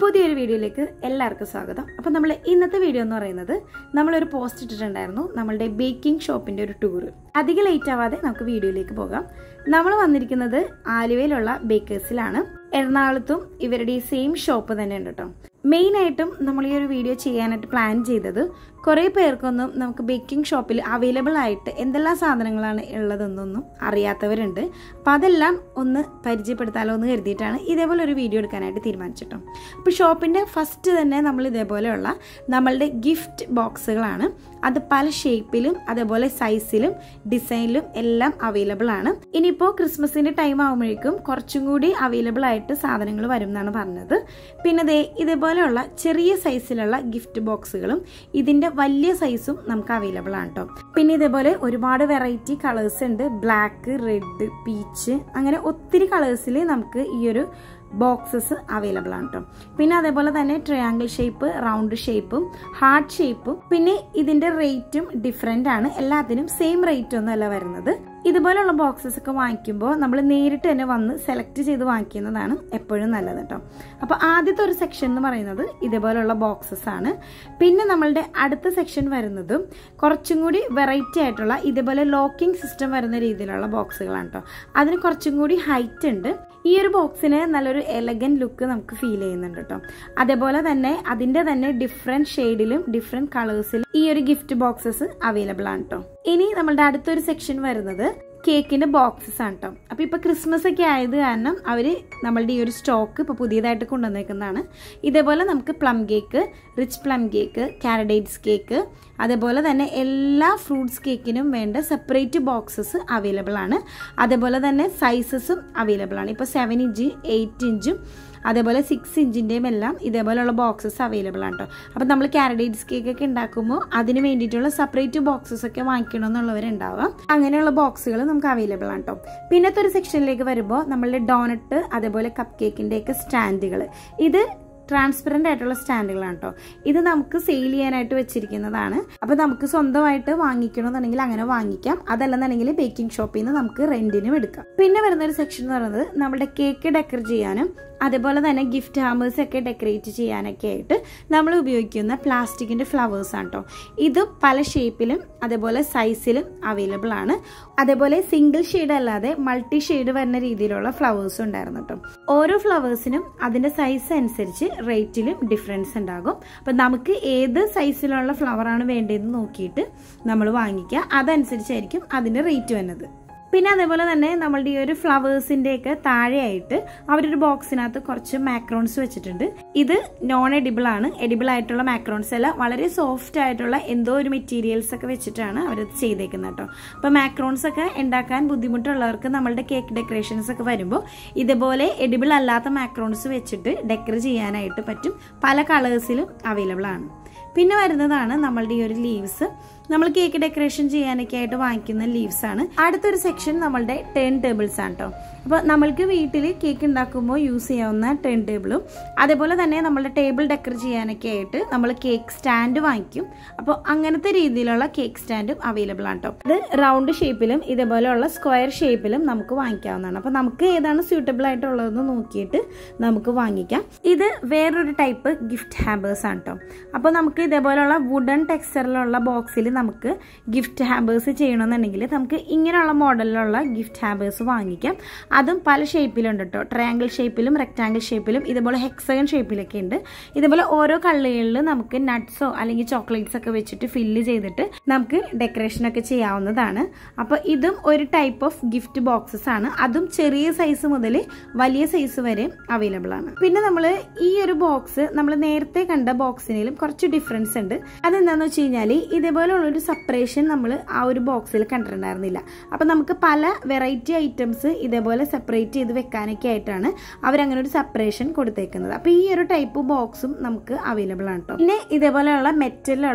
പുതിയൊരു വീഡിയോയിലേക്ക് എല്ലാവർക്കും സ്വാഗതം അപ്പോൾ നമ്മൾ ഇന്നത്തെ വീഡിയോ എന്ന് പറയുന്നത് നമ്മളൊരു പോസ്റ്റ് ഇട്ടിട്ടുണ്ടായിരുന്നു നമ്മളുടെ ബേക്കിംഗ് ഷോപ്പിന്റെ ഒരു ടൂർ അധികം ലേറ്റ് ആവാതെ നമുക്ക് വീഡിയോയിലേക്ക് പോകാം നമ്മൾ വന്നിരിക്കുന്നത് ആലുവയിലുള്ള ബേക്കേഴ്സിലാണ് എറണാകുളത്തും ഇവരുടെ ഈ സെയിം ഷോപ്പ് തന്നെ ഉണ്ട് കേട്ടോ മെയിൻ ആയിട്ടും നമ്മൾ ഈ ഒരു വീഡിയോ ചെയ്യാനായിട്ട് പ്ലാൻ ചെയ്തത് കുറേ പേർക്കൊന്നും നമുക്ക് ബേക്കിംഗ് ഷോപ്പിൽ അവൈലബിൾ ആയിട്ട് എന്തെല്ലാം സാധനങ്ങളാണ് ഉള്ളതെന്നൊന്നും അറിയാത്തവരുണ്ട് അപ്പോൾ അതെല്ലാം ഒന്ന് പരിചയപ്പെടുത്താലോ എന്ന് കരുതിയിട്ടാണ് ഇതേപോലെ ഒരു വീഡിയോ എടുക്കാനായിട്ട് തീരുമാനിച്ചിട്ടോ അപ്പോൾ ഷോപ്പിൻ്റെ ഫസ്റ്റ് തന്നെ നമ്മൾ ഇതേപോലെയുള്ള നമ്മളുടെ ഗിഫ്റ്റ് ബോക്സുകളാണ് അത് പല ഷേപ്പിലും അതേപോലെ സൈസിലും ഡിസൈനിലും എല്ലാം അവൈലബിൾ ആണ് ഇനിയിപ്പോൾ ക്രിസ്മസിൻ്റെ ടൈം ആകുമ്പോഴേക്കും കുറച്ചും കൂടി അവൈലബിൾ ആയിട്ട് സാധനങ്ങൾ വരും എന്നാണ് പറഞ്ഞത് പിന്നെ ദേ ഇതേപോലെയുള്ള ചെറിയ സൈസിലുള്ള ഗിഫ്റ്റ് ബോക്സുകളും ഇതിൻ്റെ വലിയ സൈസും നമുക്ക് അവൈലബിൾ ആണ് കേട്ടോ പിന്നെ ഇതേപോലെ ഒരുപാട് വെറൈറ്റി കളേഴ്സ് ഉണ്ട് ബ്ലാക്ക് റെഡ് പീച്ച് അങ്ങനെ ഒത്തിരി കളേഴ്സിൽ നമുക്ക് ഈ ഒരു ബോക്സസ് അവൈലബിൾ ആണ് കേട്ടോ പിന്നെ അതേപോലെ തന്നെ ട്രയാങ്കിൾ ഷേപ്പ് റൗണ്ട് ഷേപ്പും ഹാർട്ട് ഷേപ്പും പിന്നെ ഇതിന്റെ റേറ്റും ഡിഫറെന്റ് ആണ് എല്ലാത്തിനും സെയിം റേറ്റ് ഒന്നും അല്ല വരുന്നത് ഇതുപോലുള്ള ബോക്സസ് ഒക്കെ വാങ്ങിക്കുമ്പോൾ നമ്മൾ നേരിട്ട് തന്നെ വന്ന് സെലക്ട് ചെയ്ത് വാങ്ങിക്കുന്നതാണ് എപ്പോഴും നല്ലത് കേട്ടോ അപ്പോൾ ആദ്യത്തെ ഒരു സെക്ഷൻ എന്ന് പറയുന്നത് ഇതേപോലുള്ള ബോക്സസ് ആണ് പിന്നെ നമ്മളുടെ അടുത്ത സെക്ഷൻ വരുന്നതും കുറച്ചും കൂടി വെറൈറ്റി ആയിട്ടുള്ള ഇതേപോലെ ലോക്കിംഗ് സിസ്റ്റം വരുന്ന രീതിയിലുള്ള ബോക്സുകളാണ് കേട്ടോ അതിന് കുറച്ചും കൂടി ഹൈറ്റ് ഉണ്ട് ഈ ഒരു ബോക്സിന് നല്ലൊരു എലഗൻ ലുക്ക് നമുക്ക് ഫീൽ ചെയ്യുന്നുണ്ട് കേട്ടോ അതേപോലെ തന്നെ അതിന്റെ തന്നെ ഡിഫറെന്റ് ഷെയ്ഡിലും ഡിഫറെന്റ് കളേഴ്സിലും ഈ ഒരു ഗിഫ്റ്റ് ബോക്സസ് അവൈലബിൾ ആണ് കേട്ടോ ഇനി നമ്മളുടെ അടുത്തൊരു സെക്ഷൻ വരുന്നത് കേക്കിന്റെ ബോക്സസ് ആണ് കേട്ടോ അപ്പൊ ഇപ്പൊ ക്രിസ്മസ് ഒക്കെ ആയത് കാരണം അവര് നമ്മളുടെ ഈ ഒരു സ്റ്റോക്ക് ഇപ്പൊ പുതിയതായിട്ട് കൊണ്ടുവന്നേക്കുന്നതാണ് ഇതേപോലെ നമുക്ക് plum cake rich plum cake carrot dates cake അതേപോലെ തന്നെ എല്ലാ ഫ്രൂട്ട്സ് കേക്കിനും വേണ്ട സെപ്പറേറ്റ് ബോക്സസ് അവൈലബിൾ ആണ് അതേപോലെ തന്നെ സൈസസും അവൈലബിൾ ആണ് ഇപ്പോൾ സെവൻ ഇഞ്ച് എയ്റ്റ് ഇഞ്ചും അതേപോലെ സിക്സ് ഇഞ്ചിൻ്റെയും എല്ലാം ഇതേപോലെയുള്ള ബോക്സസ് അവൈലബിൾ ആണ് കേട്ടോ അപ്പോൾ നമ്മൾ കാരഡേറ്റ്സ് കേക്ക് ഒക്കെ ഉണ്ടാക്കുമ്പോൾ അതിന് വേണ്ടിയിട്ടുള്ള സെപ്പറേറ്റ് ബോക്സസ് ഒക്കെ വാങ്ങിക്കണം എന്നുള്ളവരുണ്ടാവാം അങ്ങനെയുള്ള ബോക്സുകൾ നമുക്ക് അവൈലബിൾ ആണ് കേട്ടോ പിന്നത്തെ ഒരു സെക്ഷനിലേക്ക് വരുമ്പോൾ നമ്മളുടെ ഡോണറ്റ് അതേപോലെ കപ്പ് കേക്കിൻ്റെയൊക്കെ സ്റ്റാൻഡുകൾ ഇത് ട്രാൻസ്പെറൻ്റ് ആയിട്ടുള്ള സ്റ്റാൻഡുകളാണ് കേട്ടോ ഇത് നമുക്ക് സെയിൽ ചെയ്യാനായിട്ട് വെച്ചിരിക്കുന്നതാണ് അപ്പോൾ നമുക്ക് സ്വന്തമായിട്ട് വാങ്ങിക്കണമെന്നുണ്ടെങ്കിൽ അങ്ങനെ വാങ്ങിക്കാം അതല്ലെന്നുണ്ടെങ്കിൽ ബേക്കിംഗ് ഷോപ്പിൽ നിന്ന് നമുക്ക് റെന്റിനും എടുക്കാം പിന്നെ വരുന്ന ഒരു സെക്ഷൻ എന്ന് പറയുന്നത് നമ്മുടെ കേക്ക് ഡെക്കർ ചെയ്യാനും അതേപോലെ തന്നെ ഗിഫ്റ്റ് ഹാമേഴ്സ് ഒക്കെ ഡെക്കറേറ്റ് ചെയ്യാനൊക്കെ ആയിട്ട് നമ്മൾ ഉപയോഗിക്കുന്ന പ്ലാസ്റ്റിക്കിൻ്റെ ഫ്ലവേഴ്സ് ആണ് കേട്ടോ ഇത് പല ഷേപ്പിലും അതേപോലെ സൈസിലും അവൈലബിൾ ആണ് അതേപോലെ സിംഗിൾ ഷെയ്ഡ് അല്ലാതെ മൾട്ടി ഷെയ്ഡ് വരുന്ന രീതിയിലുള്ള ഫ്ലവേഴ്സും ഉണ്ടായിരുന്നു കേട്ടോ ഓരോ ഫ്ലവേഴ്സിനും അതിൻ്റെ സൈസ് അനുസരിച്ച് റേറ്റിലും ഡിഫറൻസ് ഉണ്ടാകും അപ്പം നമുക്ക് ഏത് സൈസിലുള്ള ഫ്ലവറാണ് വേണ്ടതെന്ന് നോക്കിയിട്ട് നമ്മൾ വാങ്ങിക്കുക അതനുസരിച്ചായിരിക്കും അതിൻ്റെ റേറ്റ് വരുന്നത് പിന്നെ അതേപോലെ തന്നെ നമ്മളുടെ ഈ ഒരു ഫ്ലവേഴ്സിന്റെ ഒക്കെ താഴെയായിട്ട് അവരൊരു ബോക്സിനകത്ത് കുറച്ച് മാക്രോൺസ് വെച്ചിട്ടുണ്ട് ഇത് നോൺ എഡിബിൾ ആണ് എഡിബിൾ ആയിട്ടുള്ള മാക്രോൺസ് അല്ല വളരെ സോഫ്റ്റ് ആയിട്ടുള്ള എന്തോ ഒരു മെറ്റീരിയൽസ് ഒക്കെ വെച്ചിട്ടാണ് അവരത് ചെയ്തേക്കുന്നത് കേട്ടോ അപ്പൊ മാക്രോൺസ് ഒക്കെ ഉണ്ടാക്കാൻ ബുദ്ധിമുട്ടുള്ളവർക്ക് നമ്മളുടെ കേക്ക് ഡെക്കറേഷൻസ് ഒക്കെ വരുമ്പോൾ ഇതുപോലെ എഡിബിൾ അല്ലാത്ത മാക്രോൺസ് വെച്ചിട്ട് ഡെക്കർ ചെയ്യാനായിട്ട് പറ്റും പല കളേഴ്സിലും അവൈലബിൾ ആണ് പിന്നെ വരുന്നതാണ് നമ്മളുടെ ഈ ഒരു ലീവ്സ് നമ്മൾ കേക്ക് ഡെക്കറേഷൻ ചെയ്യാനൊക്കെ ആയിട്ട് വാങ്ങിക്കുന്ന ലീവ്സ് ആണ് അടുത്തൊരു സെക്ഷൻ നമ്മളുടെ ടേൺ ടേബിൾസ് ആണ് കേട്ടോ അപ്പോൾ നമ്മൾക്ക് വീട്ടിൽ കേക്ക് ഉണ്ടാക്കുമ്പോൾ യൂസ് ചെയ്യാവുന്ന ടേൺ ടേബിളും അതേപോലെ തന്നെ നമ്മളുടെ ടേബിൾ ഡെക്കർ ചെയ്യാനൊക്കെ ആയിട്ട് നമ്മൾ കേക്ക് സ്റ്റാൻഡ് വാങ്ങിക്കും അപ്പോൾ അങ്ങനത്തെ രീതിയിലുള്ള കേക്ക് സ്റ്റാൻഡും അവൈലബിൾ ആണ് കേട്ടോ ഇത് റൗണ്ട് ഷേപ്പിലും ഇതേപോലെയുള്ള സ്ക്വയർ ഷേപ്പിലും നമുക്ക് വാങ്ങിക്കാവുന്നതാണ് അപ്പോൾ നമുക്ക് ഏതാണ് സ്യൂട്ടബിൾ ആയിട്ടുള്ളതെന്ന് നോക്കിയിട്ട് നമുക്ക് വാങ്ങിക്കാം ഇത് വേറൊരു ടൈപ്പ് ഗിഫ്റ്റ് ഹാമ്പേഴ്സ് ആണ് കേട്ടോ അപ്പോൾ നമുക്ക് ഇതേപോലെയുള്ള വുഡൻ ടെക്സ്ചറിലുള്ള ബോക്സിൽ നമുക്ക് ഗിഫ്റ്റ് ഹാമ്പേഴ്സ് ചെയ്യണമെന്നുണ്ടെങ്കിൽ നമുക്ക് ഇങ്ങനെയുള്ള മോഡലിലുള്ള ഗിഫ്റ്റ് ഹാമ്പേഴ്സ് വാങ്ങിക്കാം അതും പല ഷേപ്പിലുണ്ട് കേട്ടോ ട്രയാങ്കിൾ ഷേപ്പിലും റെക്റ്റാങ്കിൾ ഷേപ്പിലും ഇതുപോലെ ഹെക്സഗൺ ഷേപ്പിലൊക്കെ ഉണ്ട് ഇതുപോലെ ഓരോ കള്ളികളിൽ നമുക്ക് നട്ട്സോ അല്ലെങ്കിൽ ചോക്ലേറ്റ്സ് ഒക്കെ വെച്ചിട്ട് ഫില്ല് ചെയ്തിട്ട് നമുക്ക് ഡെക്കറേഷൻ ഒക്കെ ചെയ്യാവുന്നതാണ് അപ്പോൾ ഇതും ഒരു ടൈപ്പ് ഓഫ് ഗിഫ്റ്റ് ബോക്സസ് ആണ് അതും ചെറിയ സൈസ് മുതൽ വലിയ സൈസ് വരെ അവൈലബിൾ ആണ് പിന്നെ നമ്മൾ ഈ ഒരു ബോക്സ് നമ്മൾ നേരത്തെ കണ്ട ബോക്സിനും കുറച്ച് ഡിഫറൻസ് ഉണ്ട് അതെന്താണെന്ന് വെച്ച് കഴിഞ്ഞാൽ ഇതേപോലെയുള്ള ഒരു സെപ്പറേഷൻ നമ്മൾ ആ ഒരു ബോക്സിൽ കണ്ടിട്ടുണ്ടായിരുന്നില്ല അപ്പം നമുക്ക് പല വെറൈറ്റി ഐറ്റംസ് ഇതേപോലെ സെപ്പറേറ്റ് ചെയ്ത് വെക്കാനൊക്കെ ആയിട്ടാണ് അവരങ്ങനെ ഒരു സെപ്പറേഷൻ കൊടുത്തേക്കുന്നത് അപ്പോൾ ഈ ഒരു ടൈപ്പ് ബോക്സും നമുക്ക് അവൈലബിൾ ആണ് കേട്ടോ പിന്നെ ഇതേപോലെയുള്ള മെറ്റലിലുള്ള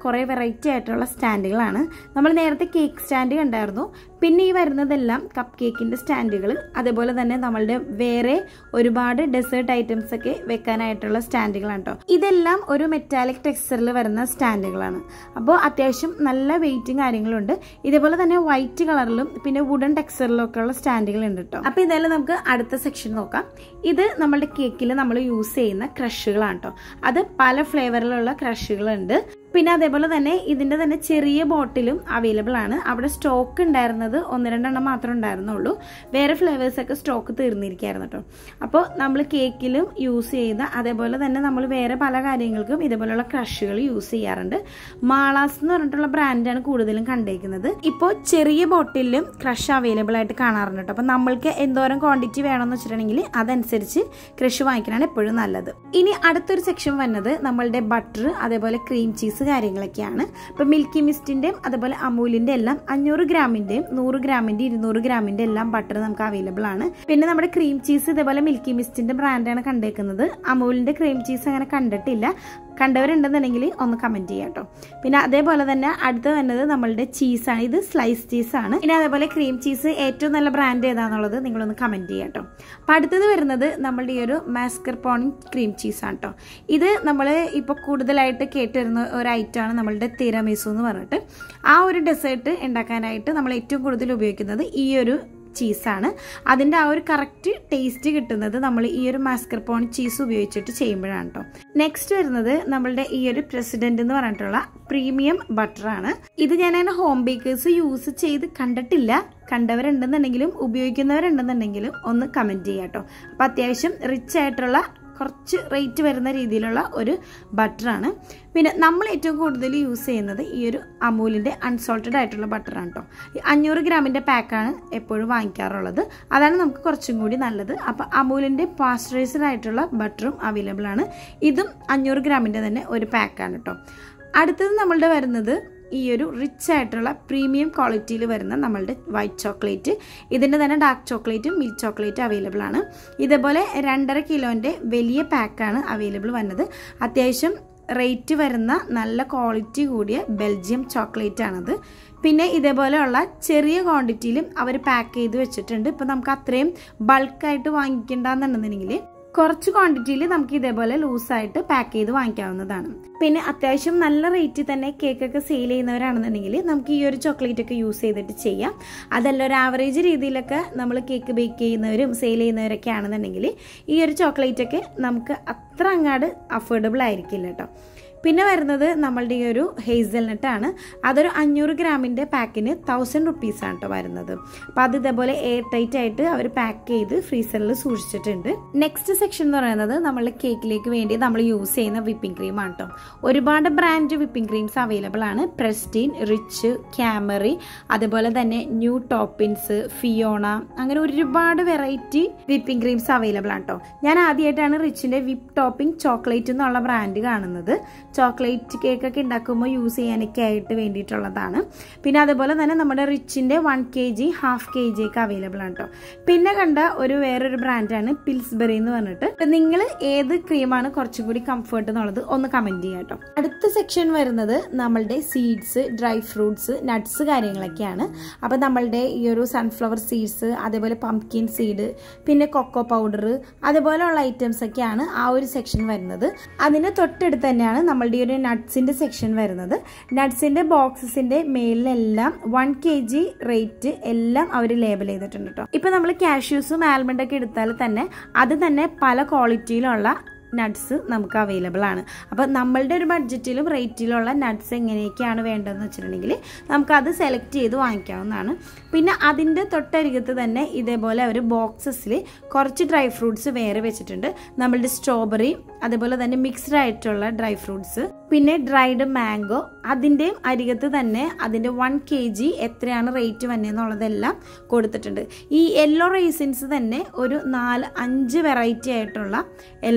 കുറേ വെറൈറ്റി ആയിട്ടുള്ള സ്റ്റാൻഡുകളാണ് നമ്മൾ നേരത്തെ കേക്ക് സ്റ്റാൻഡ് കണ്ടായിരുന്നു പിന്നെ ഈ വരുന്നതെല്ലാം കപ്പ് കേക്കിൻ്റെ സ്റ്റാൻഡുകൾ അതേപോലെ തന്നെ നമ്മളുടെ വേറെ ഒരുപാട് ഡെസേർട്ട് ഐറ്റംസ് ഒക്കെ വെക്കാനായിട്ടുള്ള സ്റ്റാൻഡുകളാണ് കേട്ടോ ഇതെല്ലാം ഒരു മെറ്റാലിക് ടെക്സ്ചറിൽ വരുന്ന സ്റ്റാൻഡുകളാണ് അപ്പോൾ അത്യാവശ്യം നല്ല വെയിറ്റും കാര്യങ്ങളുണ്ട് ഇതേപോലെ തന്നെ വൈറ്റ് കളറിലും പിന്നെ വുഡൻ ടെക്സ്ചറിലും ഒക്കെ ഉള്ള സ്റ്റാൻഡുകൾ ഉണ്ട് കേട്ടോ അപ്പോൾ ഇതായാലും നമുക്ക് അടുത്ത സെക്ഷൻ നോക്കാം ഇത് നമ്മളുടെ കേക്കിൽ നമ്മൾ യൂസ് ചെയ്യുന്ന ക്രഷുകളാണ് കേട്ടോ അത് പല ഫ്ലേവറിലുള്ള ക്രഷുകളുണ്ട് പിന്നെ അതേപോലെ തന്നെ ഇതിൻ്റെ തന്നെ ചെറിയ ബോട്ടിലും അവൈലബിൾ ആണ് അവിടെ സ്റ്റോക്ക് ഉണ്ടായിരുന്നത് ഒന്ന് രണ്ടെണ്ണം മാത്രമേ ഉണ്ടായിരുന്നുള്ളൂ വേറെ ഫ്ലേവേഴ്സ് ഒക്കെ സ്റ്റോക്ക് തീർന്നിരിക്കുകയായിരുന്നു കേട്ടോ അപ്പോൾ നമ്മൾ കേക്കിലും യൂസ് ചെയ്ത അതേപോലെ തന്നെ നമ്മൾ വേറെ പല കാര്യങ്ങൾക്കും ഇതേപോലെയുള്ള ക്രഷുകൾ യൂസ് ചെയ്യാറുണ്ട് മാളാസ് എന്ന് പറഞ്ഞിട്ടുള്ള ബ്രാൻഡാണ് കൂടുതലും കണ്ടേക്കുന്നത് ഇപ്പോൾ ചെറിയ ബോട്ടിലും ക്രഷ് അവൈലബിൾ ആയിട്ട് കാണാറുണ്ട് കേട്ടോ അപ്പോൾ നമ്മൾക്ക് എന്തോരം ക്വാണ്ടിറ്റി വേണമെന്ന് വെച്ചിട്ടുണ്ടെങ്കിൽ അതനുസരിച്ച് ക്രഷ് വാങ്ങിക്കാനാണ് എപ്പോഴും നല്ലത് ഇനി അടുത്തൊരു സെക്ഷൻ വന്നത് നമ്മളുടെ ബട്ടർ അതേപോലെ ക്രീം ചീസ് കാര്യങ്ങളൊക്കെയാണ് ഇപ്പം മിൽക്കി മിസ്റ്റിൻ്റെയും അതുപോലെ അമൂലിൻ്റെ എല്ലാം അഞ്ഞൂറ് ഗ്രാമിൻ്റെയും നൂറ് ഗ്രാമിൻ്റെ ഇരുന്നൂറ് ഗ്രാമിൻ്റെ എല്ലാം ബട്ടർ നമുക്ക് അവൈലബിൾ ആണ് പിന്നെ നമ്മുടെ ക്രീം ചീസ് ഇതേപോലെ മിൽക്കി മിസ്റ്റിൻ്റെ ബ്രാൻഡാണ് കണ്ടേക്കുന്നത് അമൂലിൻ്റെ ക്രീം ചീസ് അങ്ങനെ കണ്ടിട്ടില്ല കണ്ടവരുണ്ടെന്നുണ്ടെങ്കിൽ ഒന്ന് കമൻറ്റ് ചെയ്യാം കേട്ടോ പിന്നെ അതേപോലെ തന്നെ അടുത്ത് വന്നത് നമ്മളുടെ ചീസാണ് ഇത് സ്ലൈസ് ചീസാണ് പിന്നെ അതേപോലെ ക്രീം ചീസ് ഏറ്റവും നല്ല ബ്രാൻഡ് ഏതാണെന്നുള്ളത് നിങ്ങളൊന്ന് കമൻറ്റ് ചെയ്യാം കേട്ടോ അപ്പം അടുത്തത് വരുന്നത് നമ്മളുടെ ഈ ഒരു മാസ്കർപോണിങ് ക്രീം ചീസാണ് കേട്ടോ ഇത് നമ്മൾ ഇപ്പോൾ കൂടുതലായിട്ട് കേട്ട് വരുന്ന ഒരു ഐറ്റമാണ് നമ്മളുടെ തിരമീസു എന്ന് പറഞ്ഞിട്ട് ആ ഒരു ഡെസേർട്ട് ഉണ്ടാക്കാനായിട്ട് നമ്മൾ ഏറ്റവും കൂടുതൽ ഉപയോഗിക്കുന്നത് ഈ ഒരു ചീസാണ് അതിൻ്റെ ആ ഒരു കറക്റ്റ് ടേസ്റ്റ് കിട്ടുന്നത് നമ്മൾ ഈ ഒരു മാസ്കർപോൺ ചീസ് ഉപയോഗിച്ചിട്ട് ചെയ്യുമ്പോഴാണ് കേട്ടോ നെക്സ്റ്റ് വരുന്നത് നമ്മളുടെ ഈ ഒരു പ്രസിഡന്റ് എന്ന് പറഞ്ഞിട്ടുള്ള പ്രീമിയം ബട്ടറാണ് ഇത് ഞാൻ അങ്ങനെ ഹോം ബേക്കേഴ്സ് യൂസ് ചെയ്ത് കണ്ടിട്ടില്ല കണ്ടവരുണ്ടെന്നുണ്ടെങ്കിലും ഉപയോഗിക്കുന്നവരുണ്ടെന്നുണ്ടെങ്കിലും ഒന്ന് കമൻറ്റ് ചെയ്യാം കേട്ടോ അപ്പോൾ അത്യാവശ്യം റിച്ച് ആയിട്ടുള്ള കുറച്ച് റേറ്റ് വരുന്ന രീതിയിലുള്ള ഒരു ബട്ടറാണ് പിന്നെ നമ്മൾ ഏറ്റവും കൂടുതൽ യൂസ് ചെയ്യുന്നത് ഈ ഒരു അമൂലിൻ്റെ അൺസോൾട്ടഡ് ആയിട്ടുള്ള ബട്ടറാണ് കേട്ടോ ഈ അഞ്ഞൂറ് ഗ്രാമിൻ്റെ പാക്കാണ് എപ്പോഴും വാങ്ങിക്കാറുള്ളത് അതാണ് നമുക്ക് കുറച്ചും കൂടി നല്ലത് അപ്പോൾ അമൂലിൻ്റെ പാസ്ചറൈസ്ഡ് ആയിട്ടുള്ള ബട്ടറും അവൈലബിൾ ആണ് ഇതും അഞ്ഞൂറ് ഗ്രാമിൻ്റെ തന്നെ ഒരു പാക്കാണ് കേട്ടോ അടുത്തത് നമ്മളുടെ വരുന്നത് ഈ ഒരു റിച്ച് ആയിട്ടുള്ള പ്രീമിയം ക്വാളിറ്റിയിൽ വരുന്ന നമ്മളുടെ വൈറ്റ് ചോക്ലേറ്റ് ഇതിൻ്റെ തന്നെ ഡാർക്ക് ചോക്ലേറ്റും മിൽക്ക് ചോക്ലേറ്റും അവൈലബിൾ ആണ് ഇതേപോലെ രണ്ടര കിലോൻ്റെ വലിയ പാക്കാണ് അവൈലബിൾ വന്നത് അത്യാവശ്യം റേറ്റ് വരുന്ന നല്ല ക്വാളിറ്റി കൂടിയ ബെൽജിയം ചോക്ലേറ്റ് ആണത് പിന്നെ ഇതേപോലെയുള്ള ചെറിയ ക്വാണ്ടിറ്റിയിലും അവർ പാക്ക് ചെയ്ത് വെച്ചിട്ടുണ്ട് ഇപ്പം നമുക്ക് അത്രയും ബൾക്കായിട്ട് വാങ്ങിക്കണ്ടെന്നുണ്ടെന്നുണ്ടെങ്കിൽ കുറച്ച് ക്വാണ്ടിറ്റിയിൽ നമുക്ക് ഇതേപോലെ ലൂസായിട്ട് പാക്ക് ചെയ്ത് വാങ്ങിക്കാവുന്നതാണ് പിന്നെ അത്യാവശ്യം നല്ല റേറ്റിൽ തന്നെ കേക്കൊക്കെ സെയിൽ ചെയ്യുന്നവരാണെന്നുണ്ടെങ്കിൽ നമുക്ക് ഈ ഒരു ചോക്ലേറ്റ് ഒക്കെ യൂസ് ചെയ്തിട്ട് ചെയ്യാം അതല്ല ഒരു ആവറേജ് രീതിയിലൊക്കെ നമ്മൾ കേക്ക് ബേക്ക് ചെയ്യുന്നവരും സെയിൽ ചെയ്യുന്നവരൊക്കെ ആണെന്നുണ്ടെങ്കിൽ ഈ ഒരു ചോക്ലേറ്റ് ഒക്കെ നമുക്ക് അത്ര അങ്ങാട് അഫോർഡബിൾ ആയിരിക്കില്ല കേട്ടോ പിന്നെ വരുന്നത് നമ്മളുടെ ഈ ഒരു ഹേസൽനട്ട് ആണ് അതൊരു അഞ്ഞൂറ് ഗ്രാമിൻ്റെ പാക്കിന് തൗസൻഡ് റുപ്പീസാണ് കേട്ടോ വരുന്നത് അപ്പോൾ അത് ഇതേപോലെ എയർ ടൈറ്റ് ആയിട്ട് അവർ പാക്ക് ചെയ്ത് ഫ്രീസറിൽ സൂക്ഷിച്ചിട്ടുണ്ട് നെക്സ്റ്റ് സെക്ഷൻ എന്ന് പറയുന്നത് നമ്മളുടെ കേക്കിലേക്ക് വേണ്ടി നമ്മൾ യൂസ് ചെയ്യുന്ന വിപ്പിംഗ് ക്രീം ആണ് കേട്ടോ ഒരുപാട് ബ്രാൻഡ് വിപ്പിംഗ് ക്രീംസ് അവൈലബിൾ ആണ് പ്രസ്റ്റീൻ റിച്ച് ക്യാമറി അതുപോലെ തന്നെ ന്യൂ ടോപ്പിൻസ് ഫിയോണ അങ്ങനെ ഒരുപാട് വെറൈറ്റി വിപ്പിംഗ് ക്രീംസ് അവൈലബിൾ ആണ് കേട്ടോ ഞാൻ ആദ്യമായിട്ടാണ് റിച്ചിൻ്റെ വിപ്പ് ടോപ്പിംഗ് ചോക്ലേറ്റ് എന്നുള്ള ബ്രാൻഡ് കാണുന്നത് ചോക്ലേറ്റ് കേക്കൊക്കെ ഉണ്ടാക്കുമ്പോൾ യൂസ് ചെയ്യാനൊക്കെ ആയിട്ട് വേണ്ടിയിട്ടുള്ളതാണ് പിന്നെ അതുപോലെ തന്നെ നമ്മുടെ റിച്ചിൻ്റെ one K G half K G ഒക്കെ അവൈലബിൾ ആണ് കേട്ടോ പിന്നെ കണ്ട ഒരു വേറൊരു ബ്രാൻഡാണ് പിൽസ്ബെറി എന്ന് പറഞ്ഞിട്ട് അപ്പം നിങ്ങൾ ഏത് ക്രീമാണ് കുറച്ചും കൂടി കംഫർട്ട് എന്നുള്ളത് ഒന്ന് കമൻറ്റ് ചെയ്യാം കേട്ടോ അടുത്ത സെക്ഷൻ വരുന്നത് നമ്മളുടെ സീഡ്സ് ഡ്രൈ ഫ്രൂട്ട്സ് നട്ട്സ് കാര്യങ്ങളൊക്കെയാണ് അപ്പം നമ്മളുടെ ഈ ഒരു സൺഫ്ലവർ സീഡ്സ് അതേപോലെ പംകിൻ സീഡ് പിന്നെ കൊക്കോ പൗഡർ അതുപോലെയുള്ള ഐറ്റംസ് ഒക്കെയാണ് ആ ഒരു സെക്ഷൻ വരുന്നത് അതിന് തൊട്ടടുത്ത് തന്നെയാണ് നമ്മളുടെ ഈ ഒരു നട്ട്സിൻ്റെ സെക്ഷൻ വരുന്നത് നട്ട്സിൻ്റെ ബോക്സസിൻ്റെ മേലിലെല്ലാം വൺ കെ ജി റേറ്റ് എല്ലാം അവർ ലേബൽ ചെയ്തിട്ടുണ്ട് കേട്ടോ ഇപ്പം നമ്മൾ കാഷ്യൂസും ആൽമണ്ടൊക്കെ എടുത്താൽ തന്നെ അത് തന്നെ പല ക്വാളിറ്റിയിലുള്ള നട്ട്സ് നമുക്ക് അവൈലബിൾ ആണ് അപ്പോൾ നമ്മളുടെ ഒരു ബഡ്ജറ്റിലും റേറ്റിലുള്ള നട്ട്സ് എങ്ങനെയൊക്കെയാണ് വേണ്ടതെന്ന് വെച്ചിട്ടുണ്ടെങ്കിൽ നമുക്കത് സെലക്ട് ചെയ്ത് വാങ്ങിക്കാവുന്നതാണ് പിന്നെ അതിൻ്റെ തൊട്ടരികത്ത് തന്നെ ഇതേപോലെ അവർ ബോക്സസിൽ കുറച്ച് ഡ്രൈ ഫ്രൂട്ട്സ് വേറെ വെച്ചിട്ടുണ്ട് നമ്മളുടെ സ്ട്രോബെറി അതുപോലെ തന്നെ മിക്സ്ഡ് ആയിട്ടുള്ള ഡ്രൈ ഫ്രൂട്ട്സ് പിന്നെ ഡ്രൈഡ് മാംഗോ അതിൻ്റെയും അരികത്ത് തന്നെ അതിൻ്റെ വൺ കെ ജി എത്രയാണ് റേറ്റ് വന്നതെന്നുള്ളതെല്ലാം കൊടുത്തിട്ടുണ്ട് ഈ യെല്ലോ റൈസിൻസ് തന്നെ ഒരു നാല് അഞ്ച് വെറൈറ്റി ആയിട്ടുള്ള യെല്ലോ റൈസിൻസ്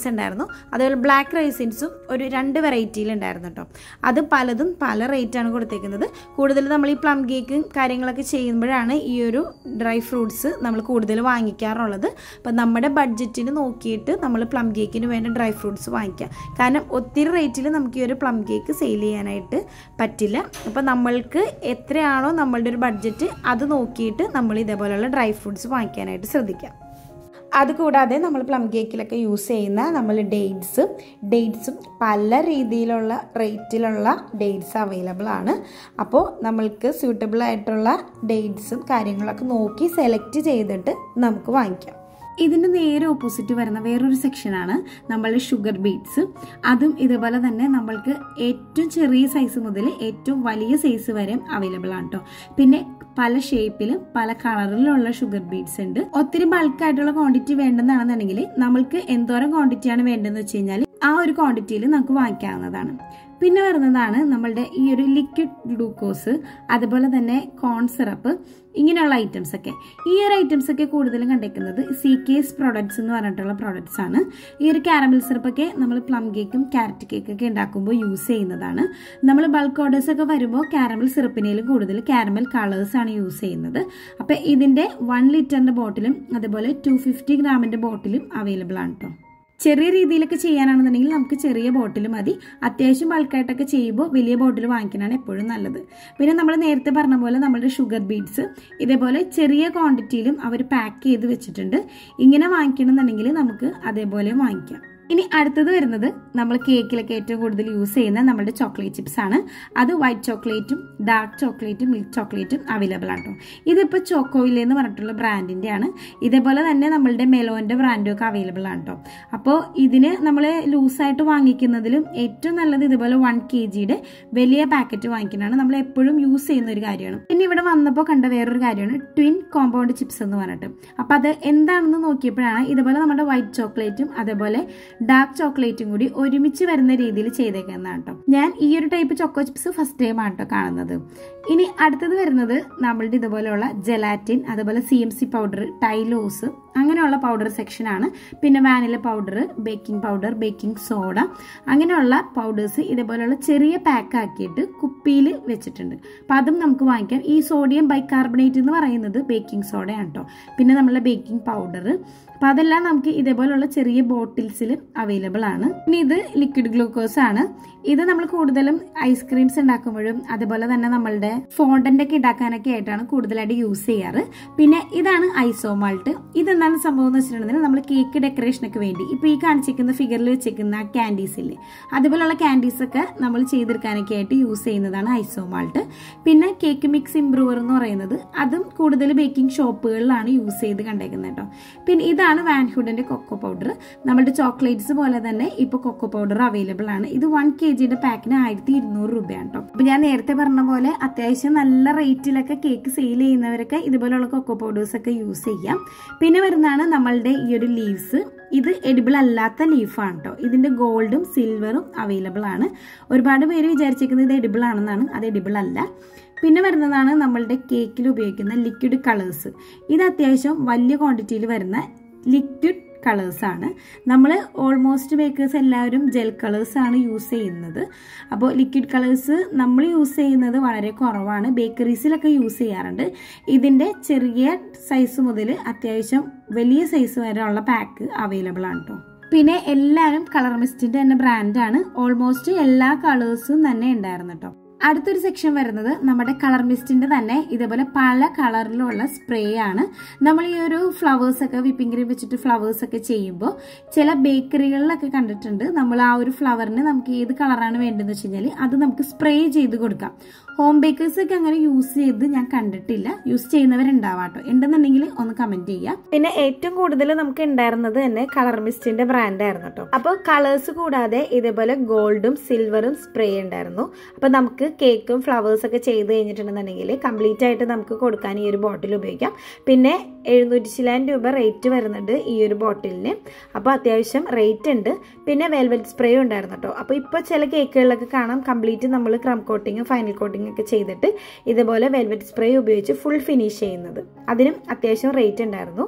റൈസിൻസ് ഉണ്ടായിരുന്നു അതുപോലെ ബ്ലാക്ക് റൈസിൻസും ഒരു രണ്ട് വെറൈറ്റിയിൽ ഉണ്ടായിരുന്നു കേട്ടോ അത് പലതും പല റേറ്റാണ് കൊടുത്തേക്കുന്നത് കൂടുതൽ നമ്മൾ ഈ പ്ലം കേക്കും കാര്യങ്ങളൊക്കെ ചെയ്യുമ്പോഴാണ് ഈ ഒരു ഡ്രൈ ഫ്രൂട്ട്സ് നമ്മൾ കൂടുതൽ വാങ്ങിക്കാറുള്ളത് അപ്പം നമ്മുടെ ബഡ്ജറ്റിന് നോക്കിയിട്ട് നമ്മൾ പ്ലം കേക്കിന് വേണ്ട ഡ്രൈ ഫ്രൂട്ട്സ് വാങ്ങിക്കാം കാരണം ഒത്തിരി റേറ്റിൽ നമുക്ക് ഈ ഒരു പ്ലം കേക്ക് സെയിൽ ചെയ്യാനായിട്ട് പറ്റില്ല അപ്പം നമ്മൾക്ക് എത്രയാണോ നമ്മളുടെ ഒരു ബഡ്ജറ്റ് അത് നോക്കിയിട്ട് നമ്മൾ ഇതേപോലെയുള്ള ഡ്രൈ ഫ്രൂട്ട്സ് വാങ്ങിക്കാനായിട്ട് ശ്രദ്ധിക്കാം അതുകൂടാതെ നമ്മൾ പ്ലം കേക്കിലൊക്കെ യൂസ് ചെയ്യുന്ന നമ്മൾ ഡേറ്റ്സ് ഡേറ്റ്സും പല രീതിയിലുള്ള റേറ്റിലുള്ള ഡേറ്റ്സ് അവൈലബിൾ ആണ് അപ്പോൾ നമ്മൾക്ക് സ്യൂട്ടബിൾ ആയിട്ടുള്ള ഡേറ്റ്സും കാര്യങ്ങളൊക്കെ നോക്കി സെലക്ട് ചെയ്തിട്ട് നമുക്ക് വാങ്ങിക്കാം ഇതിൻ്റെ നേരെ ഓപ്പോസിറ്റ് വരുന്ന വേറൊരു സെക്ഷനാണ് നമ്മളുടെ ഷുഗർ ബീറ്റ്സ് അതും ഇതുപോലെ തന്നെ നമ്മൾക്ക് ഏറ്റവും ചെറിയ സൈസ് മുതൽ ഏറ്റവും വലിയ സൈസ് വരെ അവൈലബിൾ ആണ് കേട്ടോ പിന്നെ പല ഷേപ്പിലും പല കളറിലുള്ള ഷുഗർ ബീറ്റ്സ് ഉണ്ട് ഒത്തിരി ബൾക്കായിട്ടുള്ള ക്വാണ്ടിറ്റി വേണ്ടെന്നാണെന്നുണ്ടെങ്കിൽ നമ്മൾക്ക് എന്തോരം ക്വാണ്ടിറ്റിയാണ് വേണ്ടതെന്ന് വെച്ച് കഴിഞ്ഞാൽ ആ ഒരു ക്വാണ്ടിറ്റിയിൽ നമുക്ക് വാങ്ങിക്കാവുന്നതാണ് പിന്നെ വരുന്നതാണ് നമ്മളുടെ ഈ ഒരു ലിക്വിഡ് ഗ്ലൂക്കോസ് അതുപോലെ തന്നെ കോൺ സിറപ്പ് ഇങ്ങനെയുള്ള ഐറ്റംസ് ഒക്കെ ഈ ഒരു ഐറ്റംസ് ഒക്കെ കൂടുതലും കണ്ടേക്കുന്നത് സി കേസ് പ്രോഡക്ട്സ് എന്ന് പറഞ്ഞിട്ടുള്ള പ്രോഡക്ട്സ് ആണ് ഈ ഒരു കാരമൽ സിറപ്പൊക്കെ നമ്മൾ പ്ലം കേക്കും ക്യാരറ്റ് കേക്കൊക്കെ ഉണ്ടാക്കുമ്പോൾ യൂസ് ചെയ്യുന്നതാണ് നമ്മൾ ബൾക്ക് ഓർഡേഴ്സ് ഒക്കെ വരുമ്പോൾ കാരമൽ സിറപ്പിനേലും കൂടുതൽ കാരമൽ കളേഴ്സ് ആണ് യൂസ് ചെയ്യുന്നത് അപ്പം ഇതിൻ്റെ വൺ ലിറ്ററിൻ്റെ ബോട്ടിലും അതുപോലെ ടു ഫിഫ്റ്റി ഗ്രാമിൻ്റെ ബോട്ടിലും അവൈലബിൾ ആണ് കേട്ടോ ചെറിയ രീതിയിലൊക്കെ ചെയ്യാനാണെന്നുണ്ടെങ്കിൽ നമുക്ക് ചെറിയ ബോട്ടിൽ മതി അത്യാവശ്യം ബൾക്കായിട്ടൊക്കെ ചെയ്യുമ്പോൾ വലിയ ബോട്ടിൽ വാങ്ങിക്കാനാണ് എപ്പോഴും നല്ലത് പിന്നെ നമ്മൾ നേരത്തെ പറഞ്ഞ പോലെ നമ്മുടെ ഷുഗർ ബീഡ്സ് ഇതേപോലെ ചെറിയ ക്വാണ്ടിറ്റിയിലും അവർ പാക്ക് ചെയ്ത് വെച്ചിട്ടുണ്ട് ഇങ്ങനെ വാങ്ങിക്കണമെന്നുണ്ടെങ്കിൽ നമുക്ക് അതേപോലെ വാങ്ങിക്കാം ഇനി അടുത്തത് വരുന്നത് നമ്മൾ കേക്കിലൊക്കെ ഏറ്റവും കൂടുതൽ യൂസ് ചെയ്യുന്ന നമ്മുടെ ചോക്ലേറ്റ് ചിപ്സ് ആണ് അത് വൈറ്റ് ചോക്ലേറ്റും ഡാർക്ക് ചോക്ലേറ്റും മിൽക്ക് ചോക്ലേറ്റും അവൈലബിൾ ആണ് കേട്ടോ ഇതിപ്പോൾ ചോക്കോയിലെ എന്ന് പറഞ്ഞിട്ടുള്ള ബ്രാൻഡിൻ്റെ ആണ് ഇതേപോലെ തന്നെ നമ്മളുടെ മെലോൻ്റെ ബ്രാൻഡും ഒക്കെ അവൈലബിൾ ആണ് കേട്ടോ അപ്പോൾ ഇതിന് നമ്മൾ ലൂസായിട്ട് വാങ്ങിക്കുന്നതിലും ഏറ്റവും നല്ലത് ഇതുപോലെ വൺ കെ ജിയുടെ വലിയ പാക്കറ്റ് വാങ്ങിക്കുന്നതാണ് നമ്മൾ എപ്പോഴും യൂസ് ചെയ്യുന്ന ഒരു കാര്യമാണ് പിന്നെ ഇവിടെ വന്നപ്പോൾ കണ്ട വേറൊരു കാര്യമാണ് ട്വിൻ കോമ്പൗണ്ട് ചിപ്സ് എന്ന് പറഞ്ഞിട്ട് അപ്പോൾ അത് എന്താണെന്ന് നോക്കിയപ്പോഴാണ് ഇതുപോലെ നമ്മുടെ വൈറ്റ് ചോക്ലേറ്റും അതേപോലെ ഡാർക്ക് ചോക്ലേറ്റും കൂടി ഒരുമിച്ച് വരുന്ന രീതിയിൽ ചെയ്തേക്കുന്നതാണ് കേട്ടോ ഞാൻ ഈ ഒരു type choco chips first time ആണ് കേട്ടോ കാണുന്നത് ഇനി അടുത്തത് വരുന്നത് നമ്മളുടെ ഇതുപോലെയുള്ള ജെലാറ്റിൻ അതുപോലെ C M C powder tylose അങ്ങനെയുള്ള പൗഡർ സെക്ഷനാണ് പിന്നെ vanilla powder baking powder baking soda അങ്ങനെയുള്ള പൗഡേഴ്സ് ഇതേപോലെയുള്ള ചെറിയ പാക്ക് ആക്കിയിട്ട് കുപ്പിയിൽ വെച്ചിട്ടുണ്ട് അപ്പം അതും നമുക്ക് വാങ്ങിക്കാം ഈ സോഡിയം ബൈകാർബണേറ്റ് എന്ന് പറയുന്നത് ബേക്കിംഗ് സോഡയാണ് കേട്ടോ പിന്നെ നമ്മളുടെ ബേക്കിംഗ് പൗഡർ അപ്പം അതെല്ലാം നമുക്ക് ഇതേപോലെയുള്ള ചെറിയ ബോട്ടിൽസിൽ അവൈലബിൾ ആണ് ഇനി ഇത് ലിക്വിഡ് ഗ്ലൂക്കോസ് ആണ് ഇത് നമ്മൾ കൂടുതലും ഐസ്ക്രീംസ് ഉണ്ടാക്കുമ്പോഴും അതുപോലെ തന്നെ നമ്മളുടെ ഫോണ്ടന്റ് ഒക്കെ ഉണ്ടാക്കാനൊക്കെ ആയിട്ടാണ് കൂടുതലായിട്ട് യൂസ് ചെയ്യാറ് പിന്നെ ഇതാണ് ഐസോമാൾട്ട് ഇതെന്താണ് സംഭവം എന്ന് വെച്ചിട്ടുണ്ടെങ്കിൽ നമ്മൾ കേക്ക് ഡെക്കറേഷനൊക്കെ വേണ്ടി ഇപ്പോൾ ഈ കാണിച്ചിരിക്കുന്ന ഫിഗറിൽ വെച്ചിരിക്കുന്ന ക്യാൻഡീസ് ഇല്ലേ അതുപോലുള്ള ക്യാൻഡീസ് ഒക്കെ നമ്മൾ ചെയ്തെടുക്കാനൊക്കെ ആയിട്ട് യൂസ് ചെയ്യുന്നതാണ് ഐസോമാൾട്ട് പിന്നെ കേക്ക് മിക്സ് ഇംപ്രൂവർ എന്ന് പറയുന്നത് അതും കൂടുതൽ ബേക്കിംഗ് ഷോപ്പുകളിലാണ് യൂസ് ചെയ്ത് കണ്ടേക്കുന്നത് കേട്ടോ പിന്നെ ഇതാണ് വാൻഹുഡിന്റെ കൊക്കോ പൗഡർ നമ്മുടെ ചോക്ലേറ്റ്സ് പോലെ തന്നെ ഇപ്പോൾ കൊക്കോ പൗഡർ അവൈലബിൾ ആണ് ഇത് വൺ കെ ജിയുടെ പാക്കിന് ആയിരത്തി ഇരുന്നൂറ് രൂപയാണ് കേട്ടോ അപ്പൊ ഞാൻ നേരത്തെ പറഞ്ഞ പോലെ അത്യാവശ്യം നല്ല റേറ്റിലൊക്കെ കേക്ക് സെയിൽ ചെയ്യുന്നവരൊക്കെ ഇതുപോലുള്ള കൊക്കോ പൗഡേഴ്സ് ഒക്കെ യൂസ് ചെയ്യാം പിന്നെ വരുന്നതാണ് നമ്മളുടെ ഈ ഒരു ലീവ്സ് ഇത് എഡിബിൾ അല്ലാത്ത ലീഫാണ് കേട്ടോ ഇതിന്റെ ഗോൾഡും സിൽവറും അവൈലബിൾ ആണ് ഒരുപാട് പേര് വിചാരിച്ചിരിക്കുന്നത് ഇത് എഡിബിൾ ആണെന്നാണ് അത് എഡിബിൾ അല്ല പിന്നെ വരുന്നതാണ് നമ്മളുടെ കേക്കിൽ ഉപയോഗിക്കുന്ന ലിക്വിഡ് കളേഴ്സ് ഇത് അത്യാവശ്യം വലിയ ക്വാണ്ടിറ്റിയിൽ വരുന്ന ലിക്വിഡ് കളേഴ്സാണ് നമ്മൾ ഓൾമോസ്റ്റ് മേക്കേഴ്സ് എല്ലാവരും ജെൽ കളേഴ്സാണ് യൂസ് ചെയ്യുന്നത് അപ്പോൾ ലിക്വിഡ് കളേഴ്സ് നമ്മൾ യൂസ് ചെയ്യുന്നത് വളരെ കുറവാണ് ബേക്കറീസിലൊക്കെ യൂസ് ചെയ്യാറുണ്ട് ഇതിൻ്റെ ചെറിയ സൈസ് മുതൽ അത്യാവശ്യം വലിയ സൈസ് വരെ ഉള്ള പാക്ക് അവൈലബിൾ ആണ് കേട്ടോ പിന്നെ എല്ലാവരും കളർ മിസ്റ്റിൻ്റെ തന്നെ ബ്രാൻഡാണ് ഓൾമോസ്റ്റ് എല്ലാ കളേഴ്സും തന്നെ ഉണ്ടായിരുന്നു കേട്ടോ അടുത്തൊരു സെക്ഷൻ വരുന്നത് നമ്മുടെ കളർ മിസ്റ്റിന്റെ തന്നെ ഇതേപോലെ പല കളറിലുള്ള സ്പ്രേ ആണ് നമ്മൾ ഈ ഒരു ഫ്ലവേഴ്സ് ഒക്കെ വിപ്പിംഗ് ക്രീം വെച്ചിട്ട് ഫ്ലവേഴ്സ് ഒക്കെ ചെയ്യുമ്പോൾ ചില ബേക്കറികളിലൊക്കെ കണ്ടിട്ടുണ്ട് നമ്മൾ ആ ഒരു ഫ്ലവറിന് നമുക്ക് ഏത് കളറാണ് വേണ്ടതെന്ന് വെച്ച് കഴിഞ്ഞാൽ അത് നമുക്ക് സ്പ്രേ ചെയ്ത് കൊടുക്കാം ഹോം ബേക്കേഴ്സ് ഒക്കെ അങ്ങനെ യൂസ് ചെയ്ത് ഞാൻ കണ്ടിട്ടില്ല യൂസ് ചെയ്യുന്നവരുണ്ടാവാം കേട്ടോ ഉണ്ടെന്നുണ്ടെങ്കിൽ ഒന്ന് കമന്റ് ചെയ്യാം പിന്നെ ഏറ്റവും കൂടുതൽ നമുക്ക് ഉണ്ടായിരുന്നത് തന്നെ കളർ മിസ്റ്റിന്റെ ബ്രാൻഡ് ആയിരുന്നു കേട്ടോ അപ്പോൾ കളേഴ്സ് കൂടാതെ ഇതേപോലെ ഗോൾഡും സിൽവറും സ്പ്രേ ഉണ്ടായിരുന്നു അപ്പോൾ നമുക്ക് കേക്കും ഫ്ലവേഴ്സ് ഒക്കെ ചെയ്ത് കഴിഞ്ഞിട്ടുണ്ടെന്നുണ്ടെങ്കിൽ കംപ്ലീറ്റ് ആയിട്ട് നമുക്ക് കൊടുക്കാൻ ഈ ഒരു ബോട്ടിൽ ഉപയോഗിക്കാം പിന്നെ എഴുന്നൂറ്റി ചിലാൻ രൂപ റേറ്റ് വരുന്നുണ്ട് ഈ ഒരു ബോട്ടിലിന് അപ്പോൾ അത്യാവശ്യം റേറ്റ് ഉണ്ട് പിന്നെ വെൽവെറ്റ് സ്പ്രേ ഉണ്ടായിരുന്നു കേട്ടോ അപ്പോൾ ഇപ്പോൾ ചില കേക്കുകളിലൊക്കെ കാണാം കംപ്ലീറ്റ് നമ്മൾ ക്രം കോട്ടിങ് ഫൈനൽ കോട്ടിങ് ഒക്കെ ചെയ്തിട്ട് ഇതുപോലെ വെൽവെറ്റ് സ്പ്രേ ഉപയോഗിച്ച് ഫുൾ ഫിനിഷ് ചെയ്യുന്നത് അതിനും അത്യാവശ്യം റേറ്റ് ഉണ്ടായിരുന്നു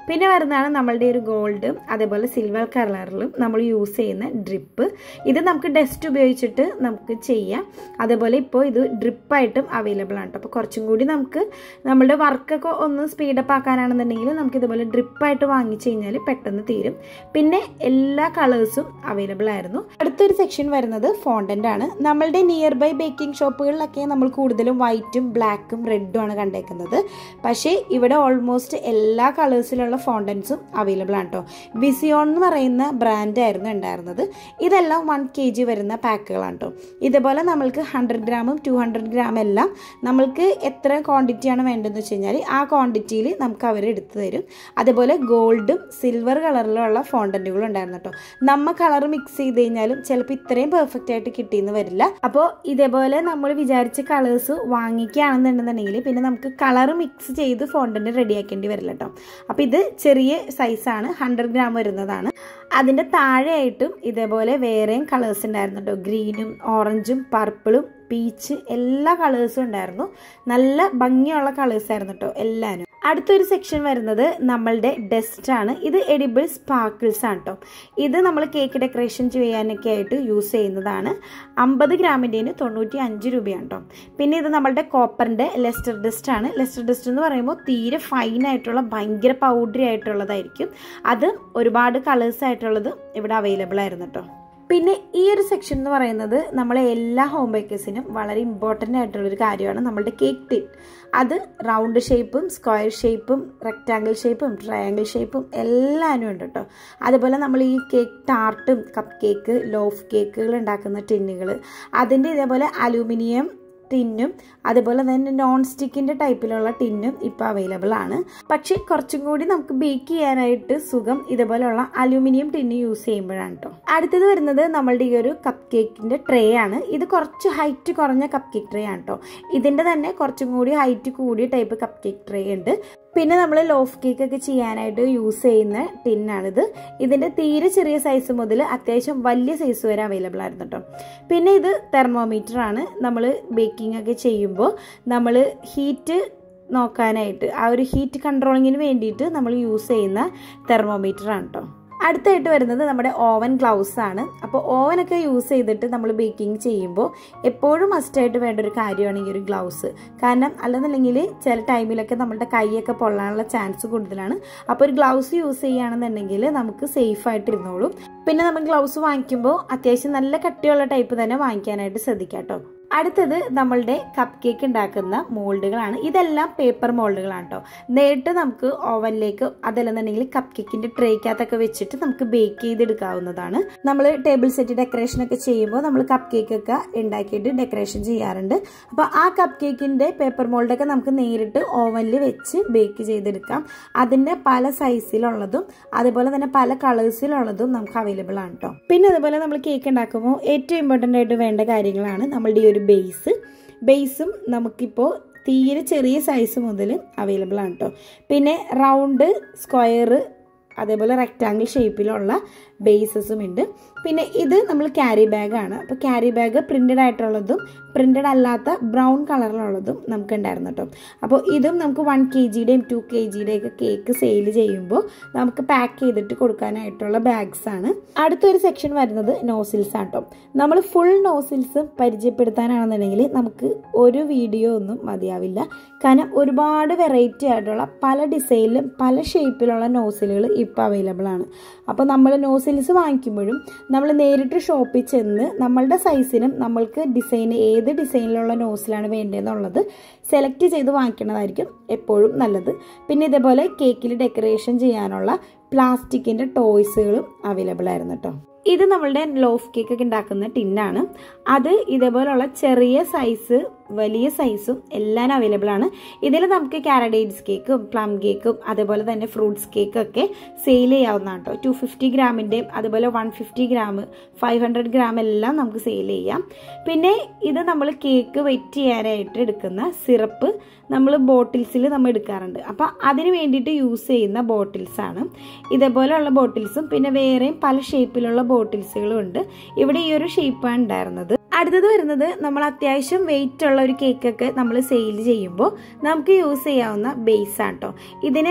പിന്നെ വരുന്നതാണ് നമ്മളുടെ ഒരു ഗോൾഡും അതേപോലെ സിൽവർ കളറിലും നമ്മൾ യൂസ് ചെയ്യുന്ന ഡ്രിപ്പ് ഇത് നമുക്ക് ഡസ്റ്റ് ഉപയോഗിച്ചിട്ട് നമുക്ക് ചെയ്യാം അതേപോലെ ഇപ്പോൾ ഇത് ഡ്രിപ്പായിട്ടും അവൈലബിൾ ആണ് അപ്പോൾ കുറച്ചും കൂടി നമുക്ക് നമ്മുടെ വർക്കൊക്കെ ഒന്ന് സ്പീഡപ്പ് ആക്കാനാണെന്നുണ്ടെങ്കിൽ നമുക്ക് ഇതുപോലെ ഡ്രിപ്പായിട്ട് വാങ്ങിച്ചു കഴിഞ്ഞാൽ പെട്ടെന്ന് തീരും പിന്നെ എല്ലാ കളേഴ്സും അവൈലബിൾ ആയിരുന്നു അടുത്തൊരു സെക്ഷൻ വരുന്നത് ഫോണ്ടൻ്റ് ആണ് നമ്മളുടെ നിയർ ബൈ ബേക്കിംഗ് ഷോപ്പുകളിലൊക്കെ നമ്മൾ കൂടുതലും വൈറ്റും ബ്ലാക്കും റെഡും ആണ് കണ്ടേക്കുന്നത് പക്ഷേ ഇവിടെ ഓൾമോസ്റ്റ് എല്ലാ കളേഴ്സിലുള്ള ഫോണ്ടൻസും അവൈലബിൾ ആണ് കേട്ടോ വിസിയോൺ എന്ന് പറയുന്ന ബ്രാൻഡ് ആയിരുന്നു ഉണ്ടായിരുന്നത് ഇതെല്ലാം വൺ കെ ജി വരുന്ന പാക്കുകളാണ് കേട്ടോ ഇതുപോലെ നമ്മൾക്ക് ഹൺഡ്രഡ് ഗ്രാമും ടു ഹൺഡ്രഡ് ഗ്രാം എല്ലാം നമ്മൾക്ക് എത്ര ക്വാണ്ടിറ്റിയാണ് വേണ്ടതെന്ന് വെച്ച് കഴിഞ്ഞാൽ ആ ക്വാണ്ടിറ്റിയിൽ നമുക്ക് അവർ എടുത്തു തരും അതേപോലെ ഗോൾഡും സിൽവർ കളറിലുള്ള ഫോണ്ടൻറ്റുകളും ഉണ്ടായിരുന്നു കേട്ടോ നമ്മ കളർ മിക്സ് ചെയ്ത് കഴിഞ്ഞാലും ചിലപ്പോൾ ഇത്രയും പെർഫെക്റ്റ് ആയിട്ട് കിട്ടിയെന്ന് വരില്ല അപ്പോൾ ഇതേപോലെ നമ്മൾ വിചാരിച്ച കളേഴ്സ് വാങ്ങിക്കുകയാണെന്നുണ്ടെന്നുണ്ടെങ്കിൽ പിന്നെ നമുക്ക് കളർ മിക്സ് ചെയ്ത് ഫോണ്ടൻറ്റ് റെഡിയാക്കേണ്ടി വരില്ല കേട്ടോ അപ്പോൾ ഇത് ചെറിയ സൈസാണ് ഹൺഡ്രഡ് ഗ്രാം വരുന്നതാണ് അതിൻ്റെ താഴെയായിട്ടും ഇതേപോലെ വേറെയും കളേഴ്സ് ഉണ്ടായിരുന്നു കേട്ടോ ഗ്രീനും ഓറഞ്ചും പർപ്പിളും പീച്ച് എല്ലാ കളേഴ്സും ഉണ്ടായിരുന്നു നല്ല ഭംഗിയുള്ള കളേഴ്സ് ആയിരുന്നു കേട്ടോ എല്ലാവരും അടുത്തൊരു സെക്ഷൻ വരുന്നത് നമ്മളുടെ ഡസ്റ്റ് ആണ് ഇത് എഡിബിൾ സ്പാർക്കിൾസ് ആണ് കേട്ടോ ഇത് നമ്മൾ കേക്ക് ഡെക്കറേഷൻ ചെയ്യാനൊക്കെ ആയിട്ട് യൂസ് ചെയ്യുന്നതാണ് അമ്പത് ഗ്രാമിൻ്റെന് തൊണ്ണൂറ്റി അഞ്ച് രൂപയാണ് കേട്ടോ പിന്നെ ഇത് നമ്മളുടെ കോപ്പറിൻ്റെ ലെസ്റ്റർ ഡസ്റ്റ് ആണ് ലെസ്റ്റർ ഡസ്റ്റ് എന്ന് പറയുമ്പോൾ തീരെ ഫൈൻ ആയിട്ടുള്ള ഭയങ്കര പൗഡറി ആയിട്ടുള്ളതായിരിക്കും അത് ഒരുപാട് കളേഴ്സ് ആയിട്ടുള്ളത് ഇവിടെ അവൈലബിൾ ആയിരുന്നു കേട്ടോ പിന്നെ ഈ ഒരു സെക്ഷൻ എന്ന് പറയുന്നത് നമ്മളെ എല്ലാ ഹോം ബേക്കേഴ്സിനും വളരെ ഇമ്പോർട്ടൻ്റ് ആയിട്ടുള്ളൊരു കാര്യമാണ് നമ്മളുടെ കേക്ക് ടിൻ അത് റൗണ്ട് ഷേപ്പും സ്ക്വയർ ഷേപ്പും റെക്റ്റാങ്കിൾ ഷേപ്പും ട്രയാങ്കിൾ ഷേപ്പും എല്ലാനും ഉണ്ട് കേട്ടോ അതുപോലെ നമ്മൾ ഈ കേക്ക് ടാർട്ടും കപ്പ് കേക്ക് ലോഫ് കേക്കുകൾ ഉണ്ടാക്കുന്ന ടിന്നുകൾ അതിൻ്റെ ഇതേപോലെ അലൂമിനിയം ടിന്നും അതുപോലെ തന്നെ നോൺ സ്റ്റിക്കിൻ്റെ ടൈപ്പിലുള്ള ടിന്നും ഇപ്പോൾ അവൈലബിൾ ആണ് പക്ഷേ കുറച്ചും കൂടി നമുക്ക് ബേക്ക് ചെയ്യാനായിട്ട് സുഖം ഇതുപോലെയുള്ള അലൂമിനിയം ടിന്ന് യൂസ് ചെയ്യുമ്പോഴാണ് കേട്ടോ അടുത്തത് വരുന്നത് നമ്മളുടെ ഈ ഒരു കപ്പ് കേക്കിൻ്റെ ട്രേ ആണ് ഇത് കുറച്ച് ഹൈറ്റ് കുറഞ്ഞ കപ്പ് കേക്ക് ട്രേ ആണ് കേട്ടോ ഇതിൻ്റെ തന്നെ കുറച്ചും കൂടി ഹൈറ്റ് കൂടിയ ടൈപ്പ് കപ്പ് കേക്ക് ട്രേ ഉണ്ട് പിന്നെ നമ്മൾ ലോഫ് കേക്ക് ഒക്കെ ചെയ്യാനായിട്ട് യൂസ് ചെയ്യുന്ന ടിന്നാണിത് ഇതിൻ്റെ തീരെ ചെറിയ സൈസ് മുതൽ അത്യാവശ്യം വലിയ സൈസ് വരെ അവൈലബിൾ ആയിരുന്നു കേട്ടോ പിന്നെ ഇത് തെർമോമീറ്റർ ആണ് നമ്മൾ ബേക്കിംഗ് ഒക്കെ ചെയ്യുമ്പോൾ നമ്മൾ ഹീറ്റ് നോക്കാനായിട്ട് ആ ഒരു ഹീറ്റ് കൺട്രോളിങ്ങിന് വേണ്ടിയിട്ട് നമ്മൾ യൂസ് ചെയ്യുന്ന തെർമോമീറ്റർ ആണ് കേട്ടോ അടുത്തായിട്ട് വരുന്നത് നമ്മുടെ ഓവൻ ഗ്ലൗസ് ആണ് അപ്പോൾ ഓവനൊക്കെ യൂസ് ചെയ്തിട്ട് നമ്മൾ ബേക്കിംഗ് ചെയ്യുമ്പോൾ എപ്പോഴും മസ്റ്റായിട്ട് വേണ്ട ഒരു കാര്യമാണ് ഈ ഒരു ഗ്ലൗസ് കാരണം അല്ലെന്നുണ്ടെങ്കിൽ ചില ടൈമിലൊക്കെ നമ്മുടെ കൈയൊക്കെ പൊള്ളാനുള്ള ചാൻസ് കൂടുതലാണ് അപ്പോൾ ഒരു ഗ്ലൗസ് യൂസ് ചെയ്യുകയാണെന്നുണ്ടെങ്കിൽ നമുക്ക് സേഫ് ആയിട്ട് ഇരുന്നോളും പിന്നെ നമ്മൾ ഗ്ലൗസ് വാങ്ങിക്കുമ്പോൾ അത്യാവശ്യം നല്ല കട്ടിയുള്ള ടൈപ്പ് തന്നെ വാങ്ങിക്കാനായിട്ട് ശ്രദ്ധിക്കാം കേട്ടോ അടുത്തത് നമ്മളുടെ കപ്പ് കേക്ക് ഉണ്ടാക്കുന്ന മോൾഡുകളാണ് ഇതെല്ലാം പേപ്പർ മോൾഡുകളാണ് കേട്ടോ നേരിട്ട് നമുക്ക് ഓവനിലേക്ക് അതല്ലെന്നുണ്ടെങ്കിൽ കപ്പ് കേക്കിന്റെ ട്രേക്കകത്തൊക്കെ വെച്ചിട്ട് നമുക്ക് ബേക്ക് ചെയ്തെടുക്കാവുന്നതാണ് നമ്മൾ ടേബിൾ സെറ്റ് ഡെക്കറേഷൻ ഒക്കെ ചെയ്യുമ്പോൾ നമ്മൾ കപ്പ് കേക്ക് ഒക്കെ ഉണ്ടാക്കിയിട്ട് ഡെക്കറേഷൻ ചെയ്യാറുണ്ട് അപ്പോൾ ആ കപ്പ് കേക്കിന്റെ പേപ്പർ മോൾഡൊക്കെ നമുക്ക് നേരിട്ട് ഓവനിൽ വെച്ച് ബേക്ക് ചെയ്തെടുക്കാം അതിന്റെ പല സൈസിലുള്ളതും അതുപോലെ തന്നെ പല കളേഴ്സിലുള്ളതും നമുക്ക് അവൈലബിൾ ആണ് കേട്ടോ പിന്നെ അതുപോലെ നമ്മൾ കേക്ക് ഉണ്ടാക്കുമ്പോൾ ഏറ്റവും ഇമ്പോർട്ടൻ്റ് ആയിട്ട് വേണ്ട കാര്യങ്ങളാണ് നമ്മളുടെ ഈ ഒരു ബേസ് ബേസും നമുക്കിപ്പോൾ തീരെ ചെറിയ സൈസ് മുതൽ അവൈലബിൾ ആണ് കേട്ടോ പിന്നെ റൗണ്ട് സ്ക്വയർ അതേപോലെ റെക്റ്റാങ്കിൾ ഷേപ്പിലുള്ള ബേസസും ഉണ്ട് പിന്നെ ഇത് നമ്മൾ ക്യാരി ബാഗാണ് അപ്പോൾ ക്യാരി ബാഗ് പ്രിൻറ്റഡ് ആയിട്ടുള്ളതും പ്രിൻറ്റഡ് അല്ലാത്ത ബ്രൗൺ കളറിലുള്ളതും നമുക്ക് ഉണ്ടായിരുന്നു കേട്ടോ അപ്പോൾ ഇതും നമുക്ക് വൺ കെ ജിയുടെയും ടു കെ ജിയുടെയും ഒക്കെ കേക്ക് സെയിൽ ചെയ്യുമ്പോൾ നമുക്ക് പാക്ക് ചെയ്തിട്ട് കൊടുക്കാനായിട്ടുള്ള ബാഗ്സ് ആണ് അടുത്തൊരു സെക്ഷൻ വരുന്നത് നോസിൽസ് ആണ് കേട്ടോ നമ്മൾ ഫുൾ നോസിൽസ് പരിചയപ്പെടുത്താനാണെന്നുണ്ടെങ്കിൽ നമുക്ക് ഒരു വീഡിയോ ഒന്നും മതിയാവില്ല കാരണം ഒരുപാട് വെറൈറ്റി ആയിട്ടുള്ള പല ഡിസൈനിലും പല ഷേപ്പിലുള്ള നോസിലുകൾ ഇപ്പോൾ അവൈലബിൾ ആണ് അപ്പോൾ നമ്മൾ നോസിൽസ് വാങ്ങിക്കുമ്പോഴും നമ്മൾ നേരിട്ട് ഷോപ്പിൽ ചെന്ന് നമ്മളുടെ സൈസിനും നമ്മൾക്ക് ഡിസൈൻ ഏത് ഡിസൈനിലുള്ള നോസിലാണ് വേണ്ടതെന്നുള്ളത് സെലക്ട് ചെയ്ത് വാങ്ങിക്കുന്നതായിരിക്കും എപ്പോഴും നല്ലത് പിന്നെ ഇതേപോലെ കേക്കിൽ ഡെക്കറേഷൻ ചെയ്യാനുള്ള പ്ലാസ്റ്റിക്കിൻ്റെ ടോയ്സുകളും അവൈലബിൾ ആയിരുന്നു കേട്ടോ ഇത് നമ്മളുടെ ലോഫ് കേക്ക് ഒക്കെ ഉണ്ടാക്കുന്ന ടിന്നാണ് അത് ഇതേപോലുള്ള ചെറിയ സൈസ് വലിയ സൈസും എല്ലാം അവൈലബിൾ ആണ് ഇതിൽ നമുക്ക് കാരഡേറ്റ്സ് കേക്കും പ്ലം കേക്കും അതേപോലെ തന്നെ ഫ്രൂട്ട്സ് കേക്കും ഒക്കെ സെയിൽ ചെയ്യാവുന്നതാണ് കേട്ടോ ടു ഫിഫ്റ്റി ഗ്രാമിൻ്റെയും അതുപോലെ one fifty gram five hundred gram എല്ലാം നമുക്ക് സെയിൽ ചെയ്യാം പിന്നെ ഇത് നമ്മൾ കേക്ക് വെറ്റ് ചെയ്യാനായിട്ട് എടുക്കുന്ന സിറപ്പ് നമ്മൾ ബോട്ടിൽസിൽ നമ്മൾ എടുക്കാറുണ്ട് അപ്പോൾ അതിന് വേണ്ടിയിട്ട് യൂസ് ചെയ്യുന്ന ബോട്ടിൽസ് ആണ് ഇതേപോലെയുള്ള ബോട്ടിൽസും പിന്നെ വേറെയും പല ഷേപ്പിലുള്ള ബോട്ടിൽസുകളും ഉണ്ട് ഇവിടെ ഈ ഒരു ഷേപ്പാണ് ഉണ്ടായിരുന്നത് അടുത്തത് വരുന്നത് നമ്മൾ അത്യാവശ്യം വെയിറ്റ് ഉള്ള ഒരു കേക്കൊക്കെ നമ്മൾ സെയിൽ ചെയ്യുമ്പോൾ നമുക്ക് യൂസ് ചെയ്യാവുന്ന ബേസ് ആണ് കേട്ടോ ഇതിന്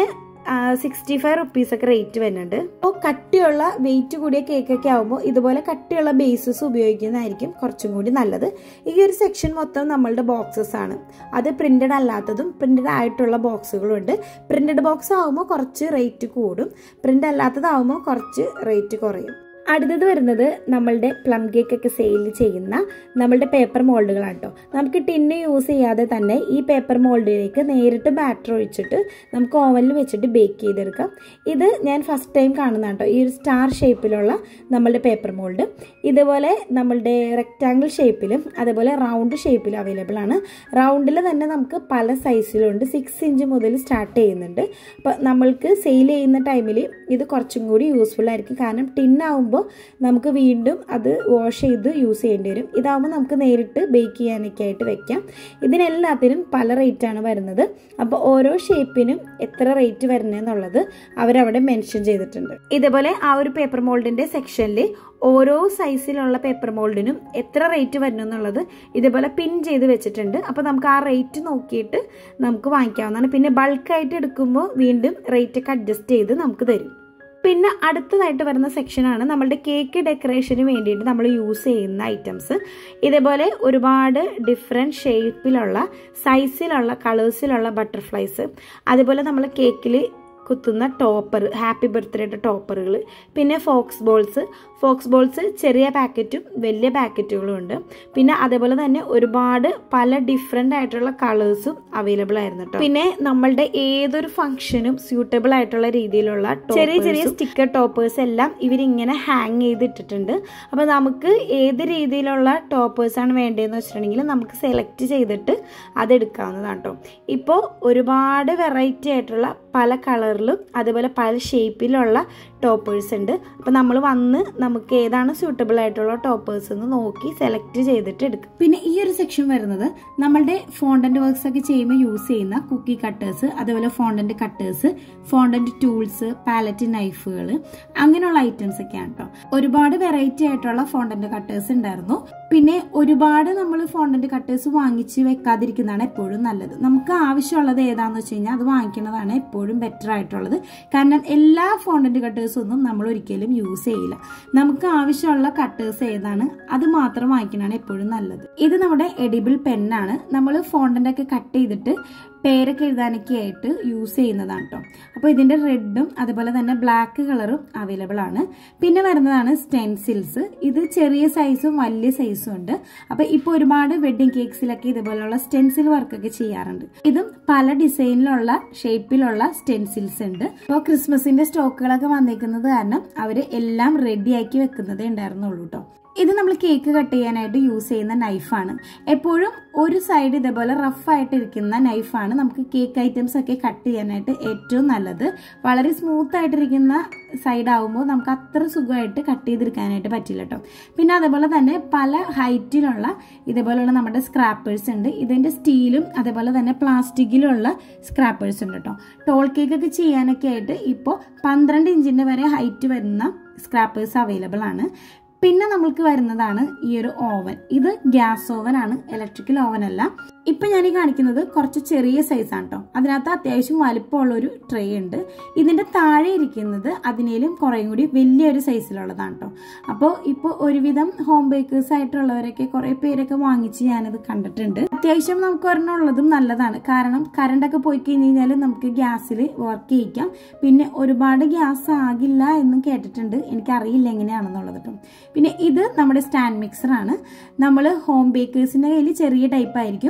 സിക്സ്റ്റി ഫൈവ് റുപ്പീസ് ഒക്കെ റേറ്റ് വരുന്നുണ്ട് അപ്പോൾ കട്ടിയുള്ള വെയിറ്റ് കൂടിയ കേക്കൊക്കെ ആകുമ്പോൾ ഇതുപോലെ കട്ടിയുള്ള ബേസസ് ഉപയോഗിക്കുന്നതായിരിക്കും കുറച്ചും കൂടി നല്ലത് ഈ ഒരു സെക്ഷൻ മൊത്തം നമ്മളുടെ ബോക്സസ് ആണ് അത് പ്രിന്റഡ് അല്ലാത്തതും പ്രിന്റഡ് ആയിട്ടുള്ള ബോക്സുകളും ഉണ്ട് പ്രിന്റഡ് ബോക്സ് ആകുമ്പോൾ കുറച്ച് റേറ്റ് കൂടും പ്രിന്റ് അല്ലാത്തതാകുമ്പോൾ കുറച്ച് റേറ്റ് കുറയും അടുത്തത് വരുന്നത് നമ്മളുടെ പ്ലം കേക്ക് ഒക്കെ സെയിൽ ചെയ്യുന്ന നമ്മളുടെ പേപ്പർ മോൾഡുകളാണ് കേട്ടോ നമുക്ക് ടിന്ന് യൂസ് ചെയ്യാതെ തന്നെ ഈ പേപ്പർ മോൾഡിലേക്ക് നേരിട്ട് ബാറ്റർ ഒഴിച്ചിട്ട് നമുക്ക് ഓവനിൽ വെച്ചിട്ട് ബേക്ക് ചെയ്തെടുക്കാം ഇത് ഞാൻ ഫസ്റ്റ് ടൈം കാണുന്ന കേട്ടോ ഈ ഒരു സ്റ്റാർ ഷേപ്പിലുള്ള നമ്മളുടെ പേപ്പർ മോൾഡ് ഇതുപോലെ നമ്മളുടെ റെക്റ്റാങ്കിൾ ഷേപ്പിലും അതേപോലെ റൗണ്ട് ഷേപ്പിലും അവൈലബിൾ ആണ് റൗണ്ടിൽ തന്നെ നമുക്ക് പല സൈസിലുണ്ട് സിക്സ് ഇഞ്ച് മുതൽ സ്റ്റാർട്ട് ചെയ്യുന്നുണ്ട് അപ്പോൾ നമ്മൾക്ക് സെയിൽ ചെയ്യുന്ന ടൈമിൽ ഇത് കുറച്ചും കൂടി യൂസ്ഫുൾ ആയിരിക്കും കാരണം ടിന്നാവുമ്പോൾ നമുക്ക് വീണ്ടും അത് വാഷ് ചെയ്ത് യൂസ് ചെയ്യേണ്ടി വരും ഇതാകുമ്പോൾ നമുക്ക് നേരിട്ട് ബേക്ക് ചെയ്യാനൊക്കെ ആയിട്ട് വെക്കാം ഇതിനെല്ലാത്തിനും പല റേറ്റാണ് വരുന്നത് അപ്പോൾ ഓരോ ഷേപ്പിനും എത്ര റേറ്റ് വരുന്നതെന്നുള്ളത് അവരവിടെ മെൻഷൻ ചെയ്തിട്ടുണ്ട് ഇതേപോലെ ആ ഒരു പേപ്പർ മോൾഡിൻ്റെ സെക്ഷനിൽ ഓരോ സൈസിലുള്ള പേപ്പർ മോൾഡിനും എത്ര റേറ്റ് വരുന്നു എന്നുള്ളത് ഇതേപോലെ പിൻ ചെയ്ത് വെച്ചിട്ടുണ്ട് അപ്പോൾ നമുക്ക് ആ റേറ്റ് നോക്കിയിട്ട് നമുക്ക് വാങ്ങിക്കാവുന്നതാണ് പിന്നെ ബൾക്കായിട്ട് എടുക്കുമ്പോൾ വീണ്ടും റേറ്റ് ഒക്കെ അഡ്ജസ്റ്റ് ചെയ്ത് നമുക്ക് തരും പിന്നെ അടുത്തതായിട്ട് വരുന്ന സെക്ഷനാണ് നമ്മളുടെ കേക്ക് ഡെക്കറേഷന് വേണ്ടിയിട്ട് നമ്മൾ യൂസ് ചെയ്യുന്ന ഐറ്റംസ് ഇതേപോലെ ഒരുപാട് ഡിഫറെൻറ്റ് ഷേപ്പിലുള്ള സൈസിലുള്ള കളേഴ്സിലുള്ള ബട്ടർഫ്ലൈസ് അതുപോലെ നമ്മൾ കേക്കിൽ കുത്തുന്ന ടോപ്പർ ഹാപ്പി ബർത്ത്ഡേയുടെ ടോപ്പറുകൾ പിന്നെ ഫോക്സ് ബോൾസ് ഫോക്സ് ബോൾസ് ചെറിയ പാക്കറ്റും വലിയ പാക്കറ്റുകളും ഉണ്ട് പിന്നെ അതേപോലെ തന്നെ ഒരുപാട് പല ഡിഫറെൻ്റ് ആയിട്ടുള്ള കളേഴ്സും അവൈലബിൾ ആയിരുന്നു കേട്ടോ പിന്നെ നമ്മളുടെ ഏതൊരു ഫംഗ്ഷനും സ്യൂട്ടബിൾ ആയിട്ടുള്ള രീതിയിലുള്ള ചെറിയ ചെറിയ സ്റ്റിക്കർ ടോപ്പേഴ്സ് എല്ലാം ഇവരിങ്ങനെ ഹാങ് ചെയ്തിട്ടിട്ടുണ്ട് അപ്പോൾ നമുക്ക് ഏത് രീതിയിലുള്ള ടോപ്പേഴ്സാണ് വേണ്ടതെന്ന് വെച്ചിട്ടുണ്ടെങ്കിൽ നമുക്ക് സെലക്ട് ചെയ്തിട്ട് അതെടുക്കാവുന്നതാണ് കേട്ടോ ഇപ്പോൾ ഒരുപാട് വെറൈറ്റി ആയിട്ടുള്ള പല കളറിലും അതുപോലെ പല ഷേപ്പിലുള്ള ടോപ്പേഴ്സ് ഉണ്ട് അപ്പോൾ നമ്മൾ വന്ന് നമുക്ക് ഏതാണ് സ്യൂട്ടബിൾ ആയിട്ടുള്ള ടോപ്പേഴ്സ് എന്ന് നോക്കി സെലക്ട് ചെയ്തിട്ട് എടുക്കും പിന്നെ ഈ ഒരു സെക്ഷൻ വരുന്നത് നമ്മളുടെ ഫോണ്ടന്റ് വർക്ക്സ് ഒക്കെ ചെയ്യുമ്പോൾ യൂസ് ചെയ്യുന്ന കുക്കി കട്ടേഴ്സ് അതുപോലെ fondant cutters fondant tools palette നൈഫുകൾ അങ്ങനെയുള്ള ഐറ്റംസ് ഒക്കെയാണ് കേട്ടോ ഒരുപാട് വെറൈറ്റി ആയിട്ടുള്ള ഫോണ്ടന്റ് കട്ടേഴ്സ് ഉണ്ടായിരുന്നു പിന്നെ ഒരുപാട് നമ്മൾ ഫോണ്ടന്റ് കട്ടേഴ്സ് വാങ്ങിച്ച് വെക്കാതിരിക്കുന്നതാണ് എപ്പോഴും നല്ലത് നമുക്ക് ആവശ്യമുള്ളത് ഏതാണെന്ന് വെച്ച് കഴിഞ്ഞാൽ അത് വാങ്ങിക്കുന്നതാണ് എപ്പോഴും ബെറ്റർ ആയിട്ടുള്ളത് കാരണം എല്ലാ ഫോണ്ടന്റ് കട്ടേഴ്സും ഒന്നും നമ്മൾ ഒരിക്കലും യൂസ് ചെയ്യില്ല നമുക്ക് ആവശ്യമുള്ള കട്ടേഴ്സ് ഏതാണ് അത് മാത്രം വാങ്ങിക്കുന്നതാണ് എപ്പോഴും നല്ലത് ഇത് നമ്മുടെ എഡിബിൾ പെന്നാണ് നമ്മൾ ഫോണ്ടന്റ് ഒക്കെ കട്ട് ചെയ്തിട്ട് പേരൊക്കെ എഴുതാനൊക്കെ ആയിട്ട് യൂസ് ചെയ്യുന്നതാണ് കേട്ടോ അപ്പോൾ ഇതിൻ്റെ റെഡും അതുപോലെ തന്നെ ബ്ലാക്ക് കളറും അവൈലബിൾ ആണ് പിന്നെ വരുന്നതാണ് സ്റ്റെൻസിൽസ് ഇത് ചെറിയ സൈസും വലിയ സൈസും ഉണ്ട് അപ്പോൾ ഇപ്പോൾ ഒരുപാട് വെഡ്ഡിങ് കേക്ക്സിലൊക്കെ ഇതുപോലുള്ള സ്റ്റെൻസിൽ വർക്കൊക്കെ ചെയ്യാറുണ്ട് ഇതും പല ഡിസൈനിലുള്ള ഷേപ്പിലുള്ള സ്റ്റെൻസിൽസ് ഉണ്ട് അപ്പോൾ ക്രിസ്മസിന്റെ സ്റ്റോക്കുകളൊക്കെ വന്നേക്കുന്നത് കാരണം അവർ എല്ലാം റെഡിയാക്കി വെക്കുന്നതേ ഉണ്ടായിരുന്നുള്ളൂ കേട്ടോ ഇത് നമ്മൾ കേക്ക് കട്ട് ചെയ്യാനായിട്ട് യൂസ് ചെയ്യുന്ന നൈഫാണ് എപ്പോഴും ഒരു സൈഡ് ഇതേപോലെ റഫായിട്ട് ഇരിക്കുന്ന നൈഫാണ് നമുക്ക് കേക്ക് ഐറ്റംസ് ഒക്കെ കട്ട് ചെയ്യാനായിട്ട് ഏറ്റവും നല്ലത് വളരെ സ്മൂത്ത് ആയിട്ടിരിക്കുന്ന സൈഡ് ആകുമ്പോൾ നമുക്ക് അത്ര സുഖമായിട്ട് കട്ട് ചെയ്തെടുക്കാനായിട്ട് പറ്റില്ല കേട്ടോ പിന്നെ അതേപോലെ തന്നെ പല ഹൈറ്റിലുള്ള ഇതേപോലെയുള്ള നമ്മുടെ സ്ക്രാപ്പേഴ്സ് ഉണ്ട് ഇതിൻ്റെ സ്റ്റീലും അതേപോലെ തന്നെ പ്ലാസ്റ്റിക്കിലുള്ള സ്ക്രാപ്പേഴ്സ് ഉണ്ട് കേട്ടോ ടോൾ കേക്ക് ഒക്കെ ചെയ്യാനൊക്കെ ആയിട്ട് ഇപ്പോൾ പന്ത്രണ്ട് ഇഞ്ചിൻ്റെ വരെ ഹൈറ്റ് വരുന്ന സ്ക്രാപ്പേഴ്സ് അവൈലബിൾ ആണ് പിന്നെ നമ്മൾക്ക് വരുന്നതാണ് ഈ ഒരു ഓവൻ ഇത് ഗ്യാസ് ഓവൻ ആണ് ഇലക്ട്രിക്കൽ ഓവൻ അല്ല ഇപ്പൊ ഞാൻ ഈ കാണിക്കുന്നത് കുറച്ച് ചെറിയ സൈസാണ് കേട്ടോ അതിനകത്ത് അത്യാവശ്യം വലിപ്പമുള്ള ഒരു ട്രേ ഉണ്ട് ഇതിന്റെ താഴെ ഇരിക്കുന്നത് അതിനേലും കുറേയും കൂടി വലിയൊരു സൈസിലുള്ളതാണ് കേട്ടോ അപ്പോൾ ഇപ്പോൾ ഒരുവിധം ഹോം ബേക്കേഴ്സ് ആയിട്ടുള്ളവരൊക്കെ കുറേ പേരൊക്കെ വാങ്ങിച്ച് ഞാനത് കണ്ടിട്ടുണ്ട് അത്യാവശ്യം നമുക്ക് ഒരെണ്ണം ഉള്ളതും നല്ലതാണ് കാരണം കറണ്ടൊക്കെ പോയി കഴിഞ്ഞ് കഴിഞ്ഞാൽ നമുക്ക് ഗ്യാസിൽ വർക്ക് ചെയ്യിക്കാം പിന്നെ ഒരുപാട് ഗ്യാസ് ആകില്ല എന്നും കേട്ടിട്ടുണ്ട് എനിക്കറിയില്ല എങ്ങനെയാണെന്നുള്ളത് കേട്ടോ പിന്നെ ഇത് നമ്മുടെ സ്റ്റാൻഡ് മിക്സർ ആണ് നമ്മൾ ഹോം ബേക്കേഴ്സിന്റെ കയ്യിൽ ചെറിയ ടൈപ്പ് ആയിരിക്കും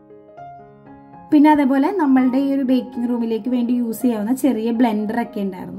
പിന്നെ അതേപോലെ നമ്മളുടെ ഈ ഒരു ബേക്കിംഗ് റൂമിലേക്ക് വേണ്ടി യൂസ് ചെയ്യാവുന്ന ചെറിയ ബ്ലെൻഡർ ഒക്കെ ഉണ്ടായിരുന്നു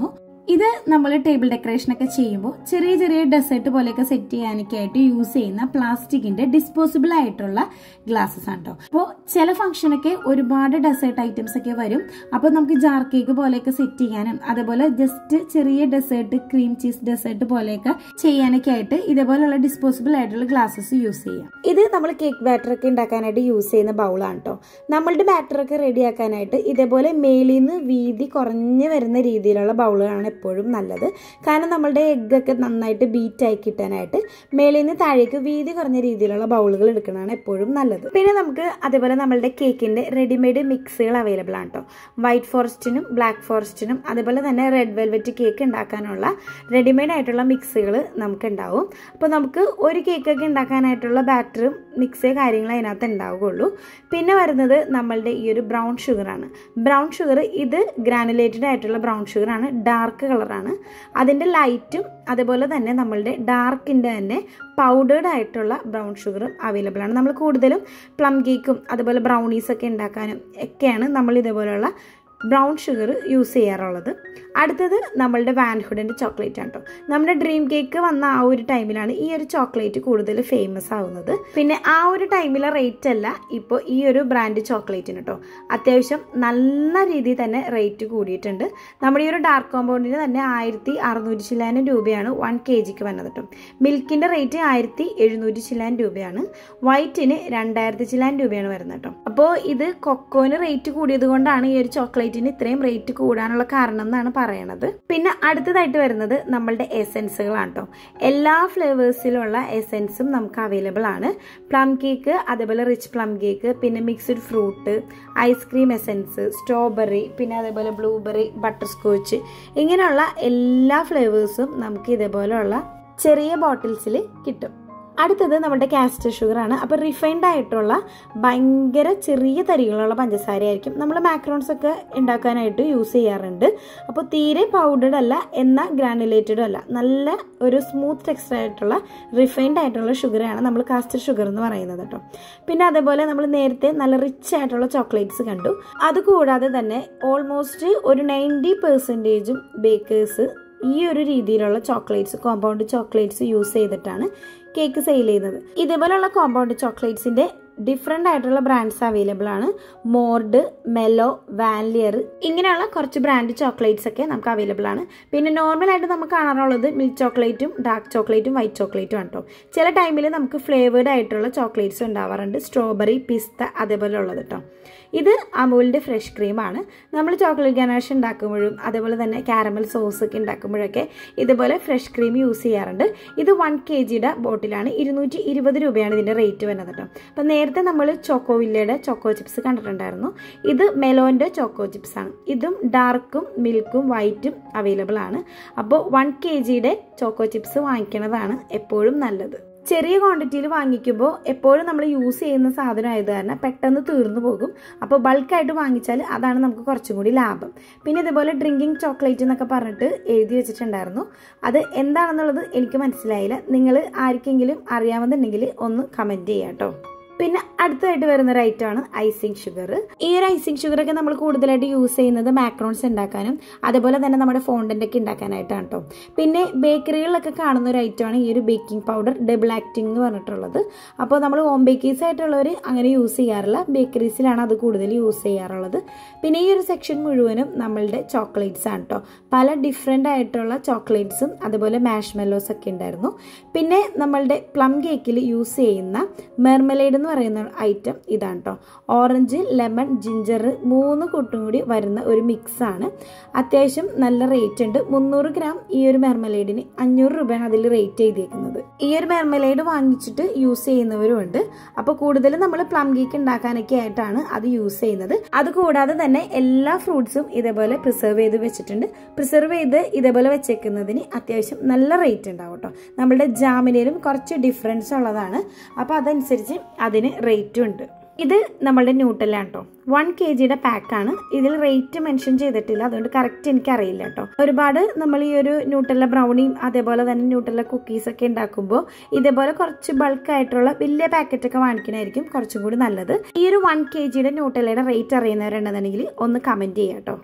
ഇത് നമ്മൾ ടേബിൾ ഡെക്കറേഷൻ ഒക്കെ ചെയ്യുമ്പോൾ ചെറിയ ചെറിയ ഡെസേർട്ട് പോലെയൊക്കെ സെറ്റ് ചെയ്യാനൊക്കെ ആയിട്ട് യൂസ് ചെയ്യുന്ന പ്ലാസ്റ്റിക്കിന്റെ ഡിസ്പോസിബിൾ ആയിട്ടുള്ള ഗ്ലാസ്സസ് ആണ് കേട്ടോ അപ്പോൾ ചില ഫംഗ്ഷനൊക്കെ ഒരുപാട് ഡെസേർട്ട് ഐറ്റംസ് ഒക്കെ വരും അപ്പോൾ നമുക്ക് ജാർ കേക്ക് പോലെയൊക്കെ സെറ്റ് ചെയ്യാനും അതേപോലെ ജസ്റ്റ് ചെറിയ ഡെസേർട്ട് ക്രീം ചീസ് ഡെസേർട്ട് പോലെയൊക്കെ ചെയ്യാനൊക്കെ ആയിട്ട് ഇതേപോലെയുള്ള ഡിസ്പോസിബിൾ ആയിട്ടുള്ള ഗ്ലാസ്സസ് യൂസ് ചെയ്യാം ഇത് നമ്മൾ കേക്ക് ബാറ്റർ ഒക്കെ ഉണ്ടാക്കാനായിട്ട് യൂസ് ചെയ്യുന്ന ബൗളാണ് കേട്ടോ നമ്മളുടെ ബാറ്റർ ഒക്കെ റെഡിയാക്കാനായിട്ട് ഇതേപോലെ മേലിൽ നിന്ന് വീതി കുറഞ്ഞു വരുന്ന രീതിയിലുള്ള ബൗളുകളാണ് എപ്പോഴും നല്ലത് കാരണം നമ്മളുടെ എഗ്ഗൊക്കെ നന്നായിട്ട് ബീറ്റ് ആയി കിട്ടാനായിട്ട് മേളിൽ നിന്ന് താഴേക്ക് വീതി കുറഞ്ഞ രീതിയിലുള്ള ബൗളുകൾ എടുക്കുന്നതാണ് എപ്പോഴും നല്ലത് പിന്നെ നമുക്ക് അതേപോലെ നമ്മളുടെ കേക്കിന്റെ റെഡിമെയ്ഡ് മിക്സുകൾ അവൈലബിൾ ആണ് കേട്ടോ വൈറ്റ് ഫോറസ്റ്റിനും ബ്ലാക്ക് ഫോറസ്റ്റിനും അതേപോലെ തന്നെ റെഡ് വെൽവെറ്റ് കേക്ക് ഉണ്ടാക്കാനുള്ള റെഡിമെയ്ഡ് ആയിട്ടുള്ള മിക്സുകൾ നമുക്ക് ഉണ്ടാവും അപ്പോൾ നമുക്ക് ഒരു കേക്കൊക്കെ ഉണ്ടാക്കാനായിട്ടുള്ള ബാറ്ററും മിക്സ് കാര്യങ്ങൾ അതിനകത്ത് ഉണ്ടാവുകയുള്ളൂ പിന്നെ വരുന്നത് നമ്മളുടെ ഈ ഒരു ബ്രൗൺ ഷുഗറാണ് ബ്രൗൺ ഷുഗർ ഇത് ഗ്രാനുലേറ്റഡ് ആയിട്ടുള്ള ബ്രൗൺ ഷുഗറാണ് ഡാർക്ക് കളറാണ് അതിൻ്റെ ലൈറ്റും അതുപോലെ തന്നെ നമ്മളുടെ ഡാർക്കിൻ്റെ തന്നെ പൗഡേർഡ് ആയിട്ടുള്ള ബ്രൗൺ ഷുഗറും അവൈലബിൾ ആണ് നമ്മൾ കൂടുതലും പ്ലം കേക്കും അതുപോലെ ബ്രൗണീസ് ഒക്കെ ഉണ്ടാക്കാനും ഒക്കെയാണ് നമ്മൾ ഇതേപോലെയുള്ള ബ്രൗൺ ഷുഗർ യൂസ് ചെയ്യാറുള്ളത് അടുത്തത് നമ്മളുടെ വാൻഹുഡിൻ്റെ ചോക്ലേറ്റ് ആണ് കേട്ടോ നമ്മുടെ ഡ്രീം കേക്ക് വന്ന ആ ഒരു ടൈമിലാണ് ഈ ഒരു ചോക്ലേറ്റ് കൂടുതൽ ഫേമസ് ആവുന്നത് പിന്നെ ആ ഒരു ടൈമിലെ റേറ്റ് അല്ല ഇപ്പോൾ ഈ ഒരു ബ്രാൻഡ് ചോക്ലേറ്റിന് കേട്ടോ അത്യാവശ്യം നല്ല രീതിയിൽ തന്നെ റേറ്റ് കൂടിയിട്ടുണ്ട് നമ്മുടെ ഈ ഒരു ഡാർക്ക് കോമ്പൗണ്ടിന് തന്നെ ആയിരത്തി അറുന്നൂറ്റി ചില്ലാനും രൂപയാണ് വൺ കെ ജിക്ക് വന്നത് കേട്ടോ മിൽക്കിൻ്റെ റേറ്റ് ആയിരത്തി എഴുന്നൂറ്റി ചില്ലാൻ രൂപയാണ് വൈറ്റിന് രണ്ടായിരത്തി ചില്ലാൻ രൂപയാണ് വരുന്നത് കേട്ടോ അപ്പോൾ ഇത് കൊക്കോന് റേറ്റ് കൂടിയത് കൊണ്ടാണ് ഈ ഒരു ചോക്ലേറ്റിന് ഇത്രയും റേറ്റ് കൂടാനുള്ള കാരണം എന്നാണ് പറയണത് പിന്നെ അടുത്തതായിട്ട് വരുന്നത് നമ്മളുടെ എസെൻസുകളാണ് കേട്ടോ എല്ലാ ഫ്ലേവേഴ്സിലുള്ള എസെൻസും നമുക്ക് അവൈലബിൾ ആണ് പ്ലം കേക്ക് അതേപോലെ റിച്ച് പ്ലം കേക്ക് പിന്നെ mixed fruit ice cream essence strawberry പിന്നെ അതേപോലെ ബ്ലൂബെറി ബട്ടർ സ്കോച്ച് ഇങ്ങനെയുള്ള എല്ലാ ഫ്ലേവേഴ്സും നമുക്ക് ഇതേപോലെയുള്ള ചെറിയ ബോട്ടിൽസിൽ കിട്ടും അടുത്തത് നമ്മുടെ കാസ്റ്റർ ഷുഗർ ആണ് അപ്പോൾ റിഫൈൻഡ് ആയിട്ടുള്ള ഭയങ്കര ചെറിയ തരികളുള്ള പഞ്ചസാര ആയിരിക്കും നമ്മൾ മാക്രോൺസ് ഒക്കെ ഉണ്ടാക്കാനായിട്ട് യൂസ് ചെയ്യാറുണ്ട് അപ്പോൾ തീരെ പൗഡർഡ് അല്ല എന്നാൽ ഗ്രാനുലേറ്റഡും അല്ല നല്ല ഒരു സ്മൂത്ത് ടെക്സ്ചർ ആയിട്ടുള്ള റിഫൈൻഡ് ആയിട്ടുള്ള ഷുഗറാണ് നമ്മൾ കാസ്റ്റർ ഷുഗർ എന്ന് പറയുന്നത് കേട്ടോ പിന്നെ അതേപോലെ നമ്മൾ നേരത്തെ നല്ല റിച്ച് ആയിട്ടുള്ള ചോക്ലേറ്റ്സ് കണ്ടു അതുകൂടാതെ തന്നെ ഓൾമോസ്റ്റ് ഒരു നയൻറ്റി പെർസെൻറ്റേജും ബേക്കേഴ്സ് ഈ ഒരു രീതിയിലുള്ള ചോക്ലേറ്റ്സ് കോമ്പൗണ്ട് ചോക്ലേറ്റ്സ് യൂസ് ചെയ്തിട്ടാണ് കേക്ക് സെയിൽ ചെയ്യുന്നത് ഇതേപോലെയുള്ള കോമ്പൗണ്ട് ചോക്ലേറ്റ്സിന്റെ ഡിഫറെൻ്റ് ആയിട്ടുള്ള ബ്രാൻഡ്സ് അവൈലബിൾ ആണ് മോർഡ് മെലോ വാലിയർ ഇങ്ങനെയുള്ള കുറച്ച് ബ്രാൻഡ് ചോക്ലേറ്റ്സ് ഒക്കെ നമുക്ക് അവൈലബിൾ ആണ് പിന്നെ നോർമലായിട്ട് നമുക്ക് കാണാറുള്ളത് മിൽക്ക് ചോക്ലേറ്റും ഡാർക്ക് ചോക്ലേറ്റും വൈറ്റ് ചോക്ലേറ്റും ആണ് കേട്ടോ ചില ടൈമിൽ നമുക്ക് ഫ്ലേവേർഡ് ആയിട്ടുള്ള ചോക്ലേറ്റ്സ് ഉണ്ടാവാറുണ്ട് സ്ട്രോബെറി പിസ്ത അതേപോലെ ഉള്ളത് കേട്ടോ ഇത് അമൂലിൻ്റെ ഫ്രഷ് ക്രീമാണ് നമ്മൾ ചോക്ലേറ്റ് ഗനാഷ് ഉണ്ടാക്കുമ്പോഴും അതേപോലെ തന്നെ കാരമൽ സോസ് ഒക്കെ ഉണ്ടാക്കുമ്പോഴൊക്കെ ഇതുപോലെ ഫ്രഷ് ക്രീം യൂസ് ചെയ്യാറുണ്ട് ഇത് വൺ കെ ജിയുടെ ബോട്ടിലാണ് ഇരുന്നൂറ്റി ഇരുപത് രൂപയാണ് ഇതിൻ്റെ റേറ്റ് വരുന്നത് കേട്ടോ അപ്പം നേരത്തെ നമ്മൾ ചോക്കോവില്ലയുടെ ചോക്കോ ചിപ്സ് കണ്ടിട്ടുണ്ടായിരുന്നു ഇത് മെലോൻ്റെ ചോക്കോ ചിപ്സ് ആണ് ഇതും ഡാർക്കും മിൽക്കും വൈറ്റും അവൈലബിൾ ആണ് അപ്പോൾ വൺ കെ ജിയുടെ ചോക്കോ ചിപ്സ് വാങ്ങിക്കണതാണ് എപ്പോഴും നല്ലത് ചെറിയ ക്വാണ്ടിറ്റിയിൽ വാങ്ങിക്കുമ്പോൾ എപ്പോഴും നമ്മൾ യൂസ് ചെയ്യുന്ന സാധനം ആയത് കാരണം പെട്ടെന്ന് തീർന്നു പോകും അപ്പോൾ ബൾക്കായിട്ട് വാങ്ങിച്ചാൽ അതാണ് നമുക്ക് കുറച്ചും കൂടി ലാഭം പിന്നെ ഇതുപോലെ ഡ്രിങ്കിങ് ചോക്ലേറ്റ് എന്നൊക്കെ പറഞ്ഞിട്ട് എഴുതി വെച്ചിട്ടുണ്ടായിരുന്നു അത് എന്താണെന്നുള്ളത് എനിക്ക് മനസ്സിലായില്ല നിങ്ങൾ ആർക്കെങ്കിലും അറിയാമെന്നുണ്ടെങ്കിൽ ഒന്ന് കമൻറ്റ് ചെയ്യാം കേട്ടോ പിന്നെ അടുത്തതായിട്ട് വരുന്ന ഒരു ഐറ്റമാണ് ഐസിങ് ഷുഗർ ഈ ഒരു ഐസിങ് ഷുഗർ ഒക്കെ നമ്മൾ കൂടുതലായിട്ട് യൂസ് ചെയ്യുന്നത് മാക്രോൺസ് ഉണ്ടാക്കാനും അതേപോലെ തന്നെ നമ്മുടെ ഫോണ്ടൻ്റ് ഒക്കെ ഉണ്ടാക്കാനായിട്ടാണ് കേട്ടോ പിന്നെ ബേക്കറികളിലൊക്കെ കാണുന്ന ഒരു ഐറ്റമാണ് ഈ ഒരു ബേക്കിംഗ് പൗഡർ ഡബിൾ ആക്ടിംഗ് എന്ന് പറഞ്ഞിട്ടുള്ളത് അപ്പോൾ നമ്മൾ ഹോം ബേക്കേഴ്സ് ആയിട്ടുള്ളവർ അങ്ങനെ യൂസ് ചെയ്യാറില്ല ബേക്കറീസിലാണ് അത് കൂടുതൽ യൂസ് ചെയ്യാറുള്ളത് പിന്നെ ഈ ഒരു സെക്ഷൻ മുഴുവനും നമ്മളുടെ ചോക്ലേറ്റ്സ് ആണ് കേട്ടോ പല ഡിഫറെൻ്റ് ആയിട്ടുള്ള ചോക്ലേറ്റ്സും അതുപോലെ മാഷ് മെല്ലോസ് ഒക്കെ ഉണ്ടായിരുന്നു പിന്നെ നമ്മളുടെ പ്ലം കേക്കിൽ യൂസ് ചെയ്യുന്ന മെർമലേഡ് എന്ന് പറയുന്ന ഐറ്റം ഇതാണ് കേട്ടോ ഓറഞ്ച് ലെമൺ ജിഞ്ചർ മൂന്ന് കൂട്ടും കൂടി വരുന്ന ഒരു മിക്സ് ആണ് അത്യാവശ്യം നല്ല റേറ്റ് ഉണ്ട് മുന്നൂറ് ഗ്രാം ഈ ഒരു മെർമലേഡിന് അഞ്ഞൂറ് രൂപയാണ് അതിൽ റേറ്റ് ചെയ്തേക്കുന്നത് ഈ ഒരു മെർമലേഡ് വാങ്ങിച്ചിട്ട് യൂസ് ചെയ്യുന്നവരും ഉണ്ട് അപ്പോൾ കൂടുതലും നമ്മൾ പ്ലം കേക്ക് ഉണ്ടാക്കാനൊക്കെ ആയിട്ടാണ് അത് യൂസ് ചെയ്യുന്നത് അത് കൂടാതെ തന്നെ എല്ലാ ഫ്രൂട്ട്സും ഇതേപോലെ പ്രിസർവ് ചെയ്ത് വെച്ചിട്ടുണ്ട് പ്രിസർവ് ചെയ്ത് ഇതേപോലെ വെച്ചേക്കുന്നതിന് അത്യാവശ്യം നല്ല റേറ്റ് ഉണ്ടാവും കേട്ടോ നമ്മളുടെ ജാമിനയിലും കുറച്ച് ഡിഫറൻസ് ഉള്ളതാണ് അപ്പോൾ അതനുസരിച്ച് അതിന് റേറ്റും ഉണ്ട് ഇത് നമ്മളുടെ ന്യൂട്ടലാണ് കേട്ടോ വൺ കെ ജിയുടെ പാക്കാണ് ഇതിൽ റേറ്റ് മെൻഷൻ ചെയ്തിട്ടില്ല അതുകൊണ്ട് കറക്റ്റ് എനിക്ക് അറിയില്ല കേട്ടോ ഒരുപാട് നമ്മൾ ഈ ഒരു ന്യൂട്ടല്ല ബ്രൗണിയും അതേപോലെ തന്നെ ന്യൂട്ടല്ല കുക്കീസ് ഒക്കെ ഉണ്ടാക്കുമ്പോൾ ഇതേപോലെ കുറച്ച് ബൾക്ക് ആയിട്ടുള്ള വലിയ പാക്കറ്റ് ഒക്കെ വാങ്ങിക്കണമായിരിക്കും കുറച്ചും കൂടി നല്ലത് ഈ ഒരു വൺ കെ ജിയുടെ ന്യൂട്ടല്ലയുടെ റേറ്റ് അറിയുന്നവരുണ്ടെന്നുണ്ടെങ്കിൽ ഒന്ന് കമന്റ് ചെയ്യാം കേട്ടോ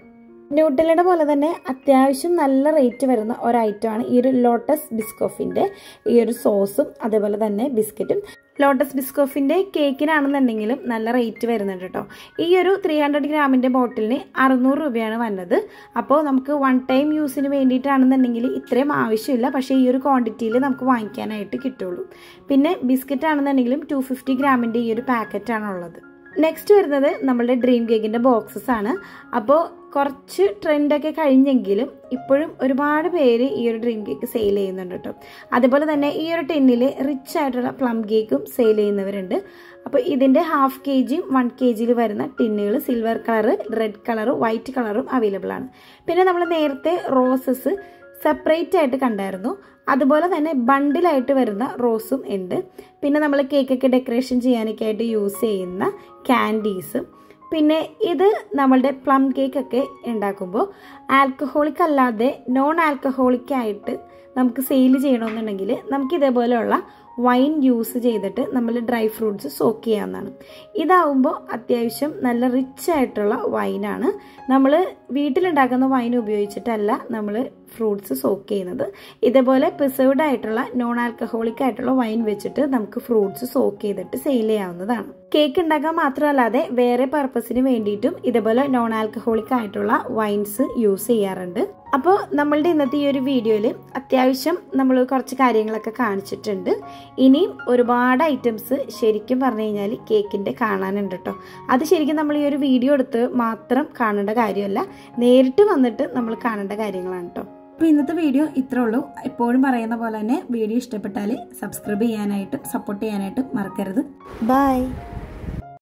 ന്യൂട്ടലയുടെ പോലെ തന്നെ അത്യാവശ്യം നല്ല റേറ്റ് വരുന്ന ഒരു ഐറ്റമാണ് ഈ ഒരു ലോട്ടസ് ബിസ്കോഫിൻ്റെ ഈ ഒരു സോസും അതേപോലെ തന്നെ ബിസ്ക്കറ്റും ലോട്ടസ് ബിസ്കോഫിൻ്റെ കേക്കിനാണെന്നുണ്ടെങ്കിലും നല്ല റേറ്റ് വരുന്നുണ്ട് കേട്ടോ ഈ ഒരു ത്രീ ഹൺഡ്രഡ് ഗ്രാമിൻ്റെ ബോട്ടിലിന് അറുന്നൂറ് രൂപയാണ് വന്നത് അപ്പോൾ നമുക്ക് വൺ ടൈം യൂസിന് വേണ്ടിയിട്ടാണെന്നുണ്ടെങ്കിൽ ഇത്രയും ആവശ്യമില്ല പക്ഷേ ഈ ഒരു ക്വാണ്ടിറ്റിയിൽ നമുക്ക് വാങ്ങിക്കാനായിട്ട് കിട്ടുള്ളൂ പിന്നെ ബിസ്ക്കറ്റ് ആണെന്നുണ്ടെങ്കിലും ടു ഫിഫ്റ്റി ഗ്രാമിൻ്റെ ഈ ഒരു പാക്കറ്റാണ് ഉള്ളത് നെക്സ്റ്റ് വരുന്നത് നമ്മളുടെ ഡ്രീം കേക്കിൻ്റെ ബോക്സസ് ആണ് അപ്പോൾ കുറച്ച് ട്രെൻഡൊക്കെ കഴിഞ്ഞെങ്കിലും ഇപ്പോഴും ഒരുപാട് പേര് ഈ ഒരു ഡ്രീം കേക്ക് സെയിൽ ചെയ്യുന്നുണ്ട് കേട്ടോ അതുപോലെ തന്നെ ഈ ഒരു ടെന്നിൽ റിച്ച് ആയിട്ടുള്ള പ്ലം കേക്കും സെയിൽ ചെയ്യുന്നവരുണ്ട് അപ്പോൾ ഇതിൻ്റെ ഹാഫ് കെ ജിയും വൺ കെ ജിയിൽ വരുന്ന ടിന്നുകൾ സിൽവർ കളറ് റെഡ് കളറും വൈറ്റ് കളറും അവൈലബിൾ ആണ് പിന്നെ നമ്മൾ നേരത്തെ റോസസ് സെപ്പറേറ്റ് ആയിട്ട് കണ്ടായിരുന്നു അതുപോലെ തന്നെ ബണ്ടിലായിട്ട് വരുന്ന റോസും ഉണ്ട് പിന്നെ നമ്മൾ കേക്കൊക്കെ ഡെക്കറേഷൻ ചെയ്യാനൊക്കെ ആയിട്ട് യൂസ് ചെയ്യുന്ന ക്യാൻഡീസ് പിന്നെ ഇത് നമ്മളുടെ പ്ലം കേക്കൊക്കെ ഉണ്ടാക്കുമ്പോൾ ആൽക്കഹോളിക് അല്ലാതെ നോൺ ആൽക്കഹോളിക് ആയിട്ട് നമുക്ക് സെയിൽ ചെയ്യണമെന്നുണ്ടെങ്കിൽ നമുക്ക് ഇതേപോലെയുള്ള വൈൻ യൂസ് ചെയ്തിട്ട് നമ്മൾ ഡ്രൈ ഫ്രൂട്ട്സ് സോക്ക് ചെയ്യാവുന്നതാണ് ഇതാവുമ്പോൾ അത്യാവശ്യം നല്ല റിച്ച് ആയിട്ടുള്ള വൈനാണ് നമ്മൾ വീട്ടിലുണ്ടാക്കുന്ന വൈൻ ഉപയോഗിച്ചിട്ടല്ല നമ്മൾ ഫ്രൂട്ട്സ് സോക്ക് ചെയ്യുന്നത് ഇതേപോലെ പ്രിസർവ്ഡ് ആയിട്ടുള്ള നോൺ ആൽക്കഹോളിക് ആയിട്ടുള്ള വൈൻ വെച്ചിട്ട് നമുക്ക് ഫ്രൂട്ട്സ് സോക്ക് ചെയ്തിട്ട് സെയിൽ ചെയ്യാവുന്നതാണ് കേക്ക് ഉണ്ടാക്കാൻ മാത്രമല്ലാതെ വേറെ പർപ്പസിന് വേണ്ടിയിട്ടും ഇതേപോലെ നോൺ ആൽക്കഹോളിക് ആയിട്ടുള്ള വൈൻസ് യൂസ് ചെയ്യാറുണ്ട് അപ്പോൾ നമ്മളുടെ ഇന്നത്തെ ഈ ഒരു വീഡിയോയിൽ അത്യാവശ്യം നമ്മൾ കുറച്ച് കാര്യങ്ങളൊക്കെ കാണിച്ചിട്ടുണ്ട് ഇനിയും ഒരുപാട് ഐറ്റംസ് ശരിക്കും പറഞ്ഞു കഴിഞ്ഞാൽ കേക്കിൻ്റെ കാണാനുണ്ട് കേട്ടോ അത് ശരിക്കും നമ്മൾ ഈ ഒരു വീഡിയോ എടുത്ത് മാത്രം കാണേണ്ട കാര്യമല്ല നേരിട്ട് വന്നിട്ട് നമ്മൾ കാണേണ്ട കാര്യങ്ങളാണ് കേട്ടോ അപ്പോൾ ഇന്നത്തെ വീഡിയോ ഇത്രേ ഉള്ളൂ എപ്പോഴും പറയുന്ന പോലെ തന്നെ വീഡിയോ ഇഷ്ടപ്പെട്ടാൽ സബ്സ്ക്രൈബ് ചെയ്യാനായിട്ടും സപ്പോർട്ട് ചെയ്യാനായിട്ടും മറക്കരുത് ബൈ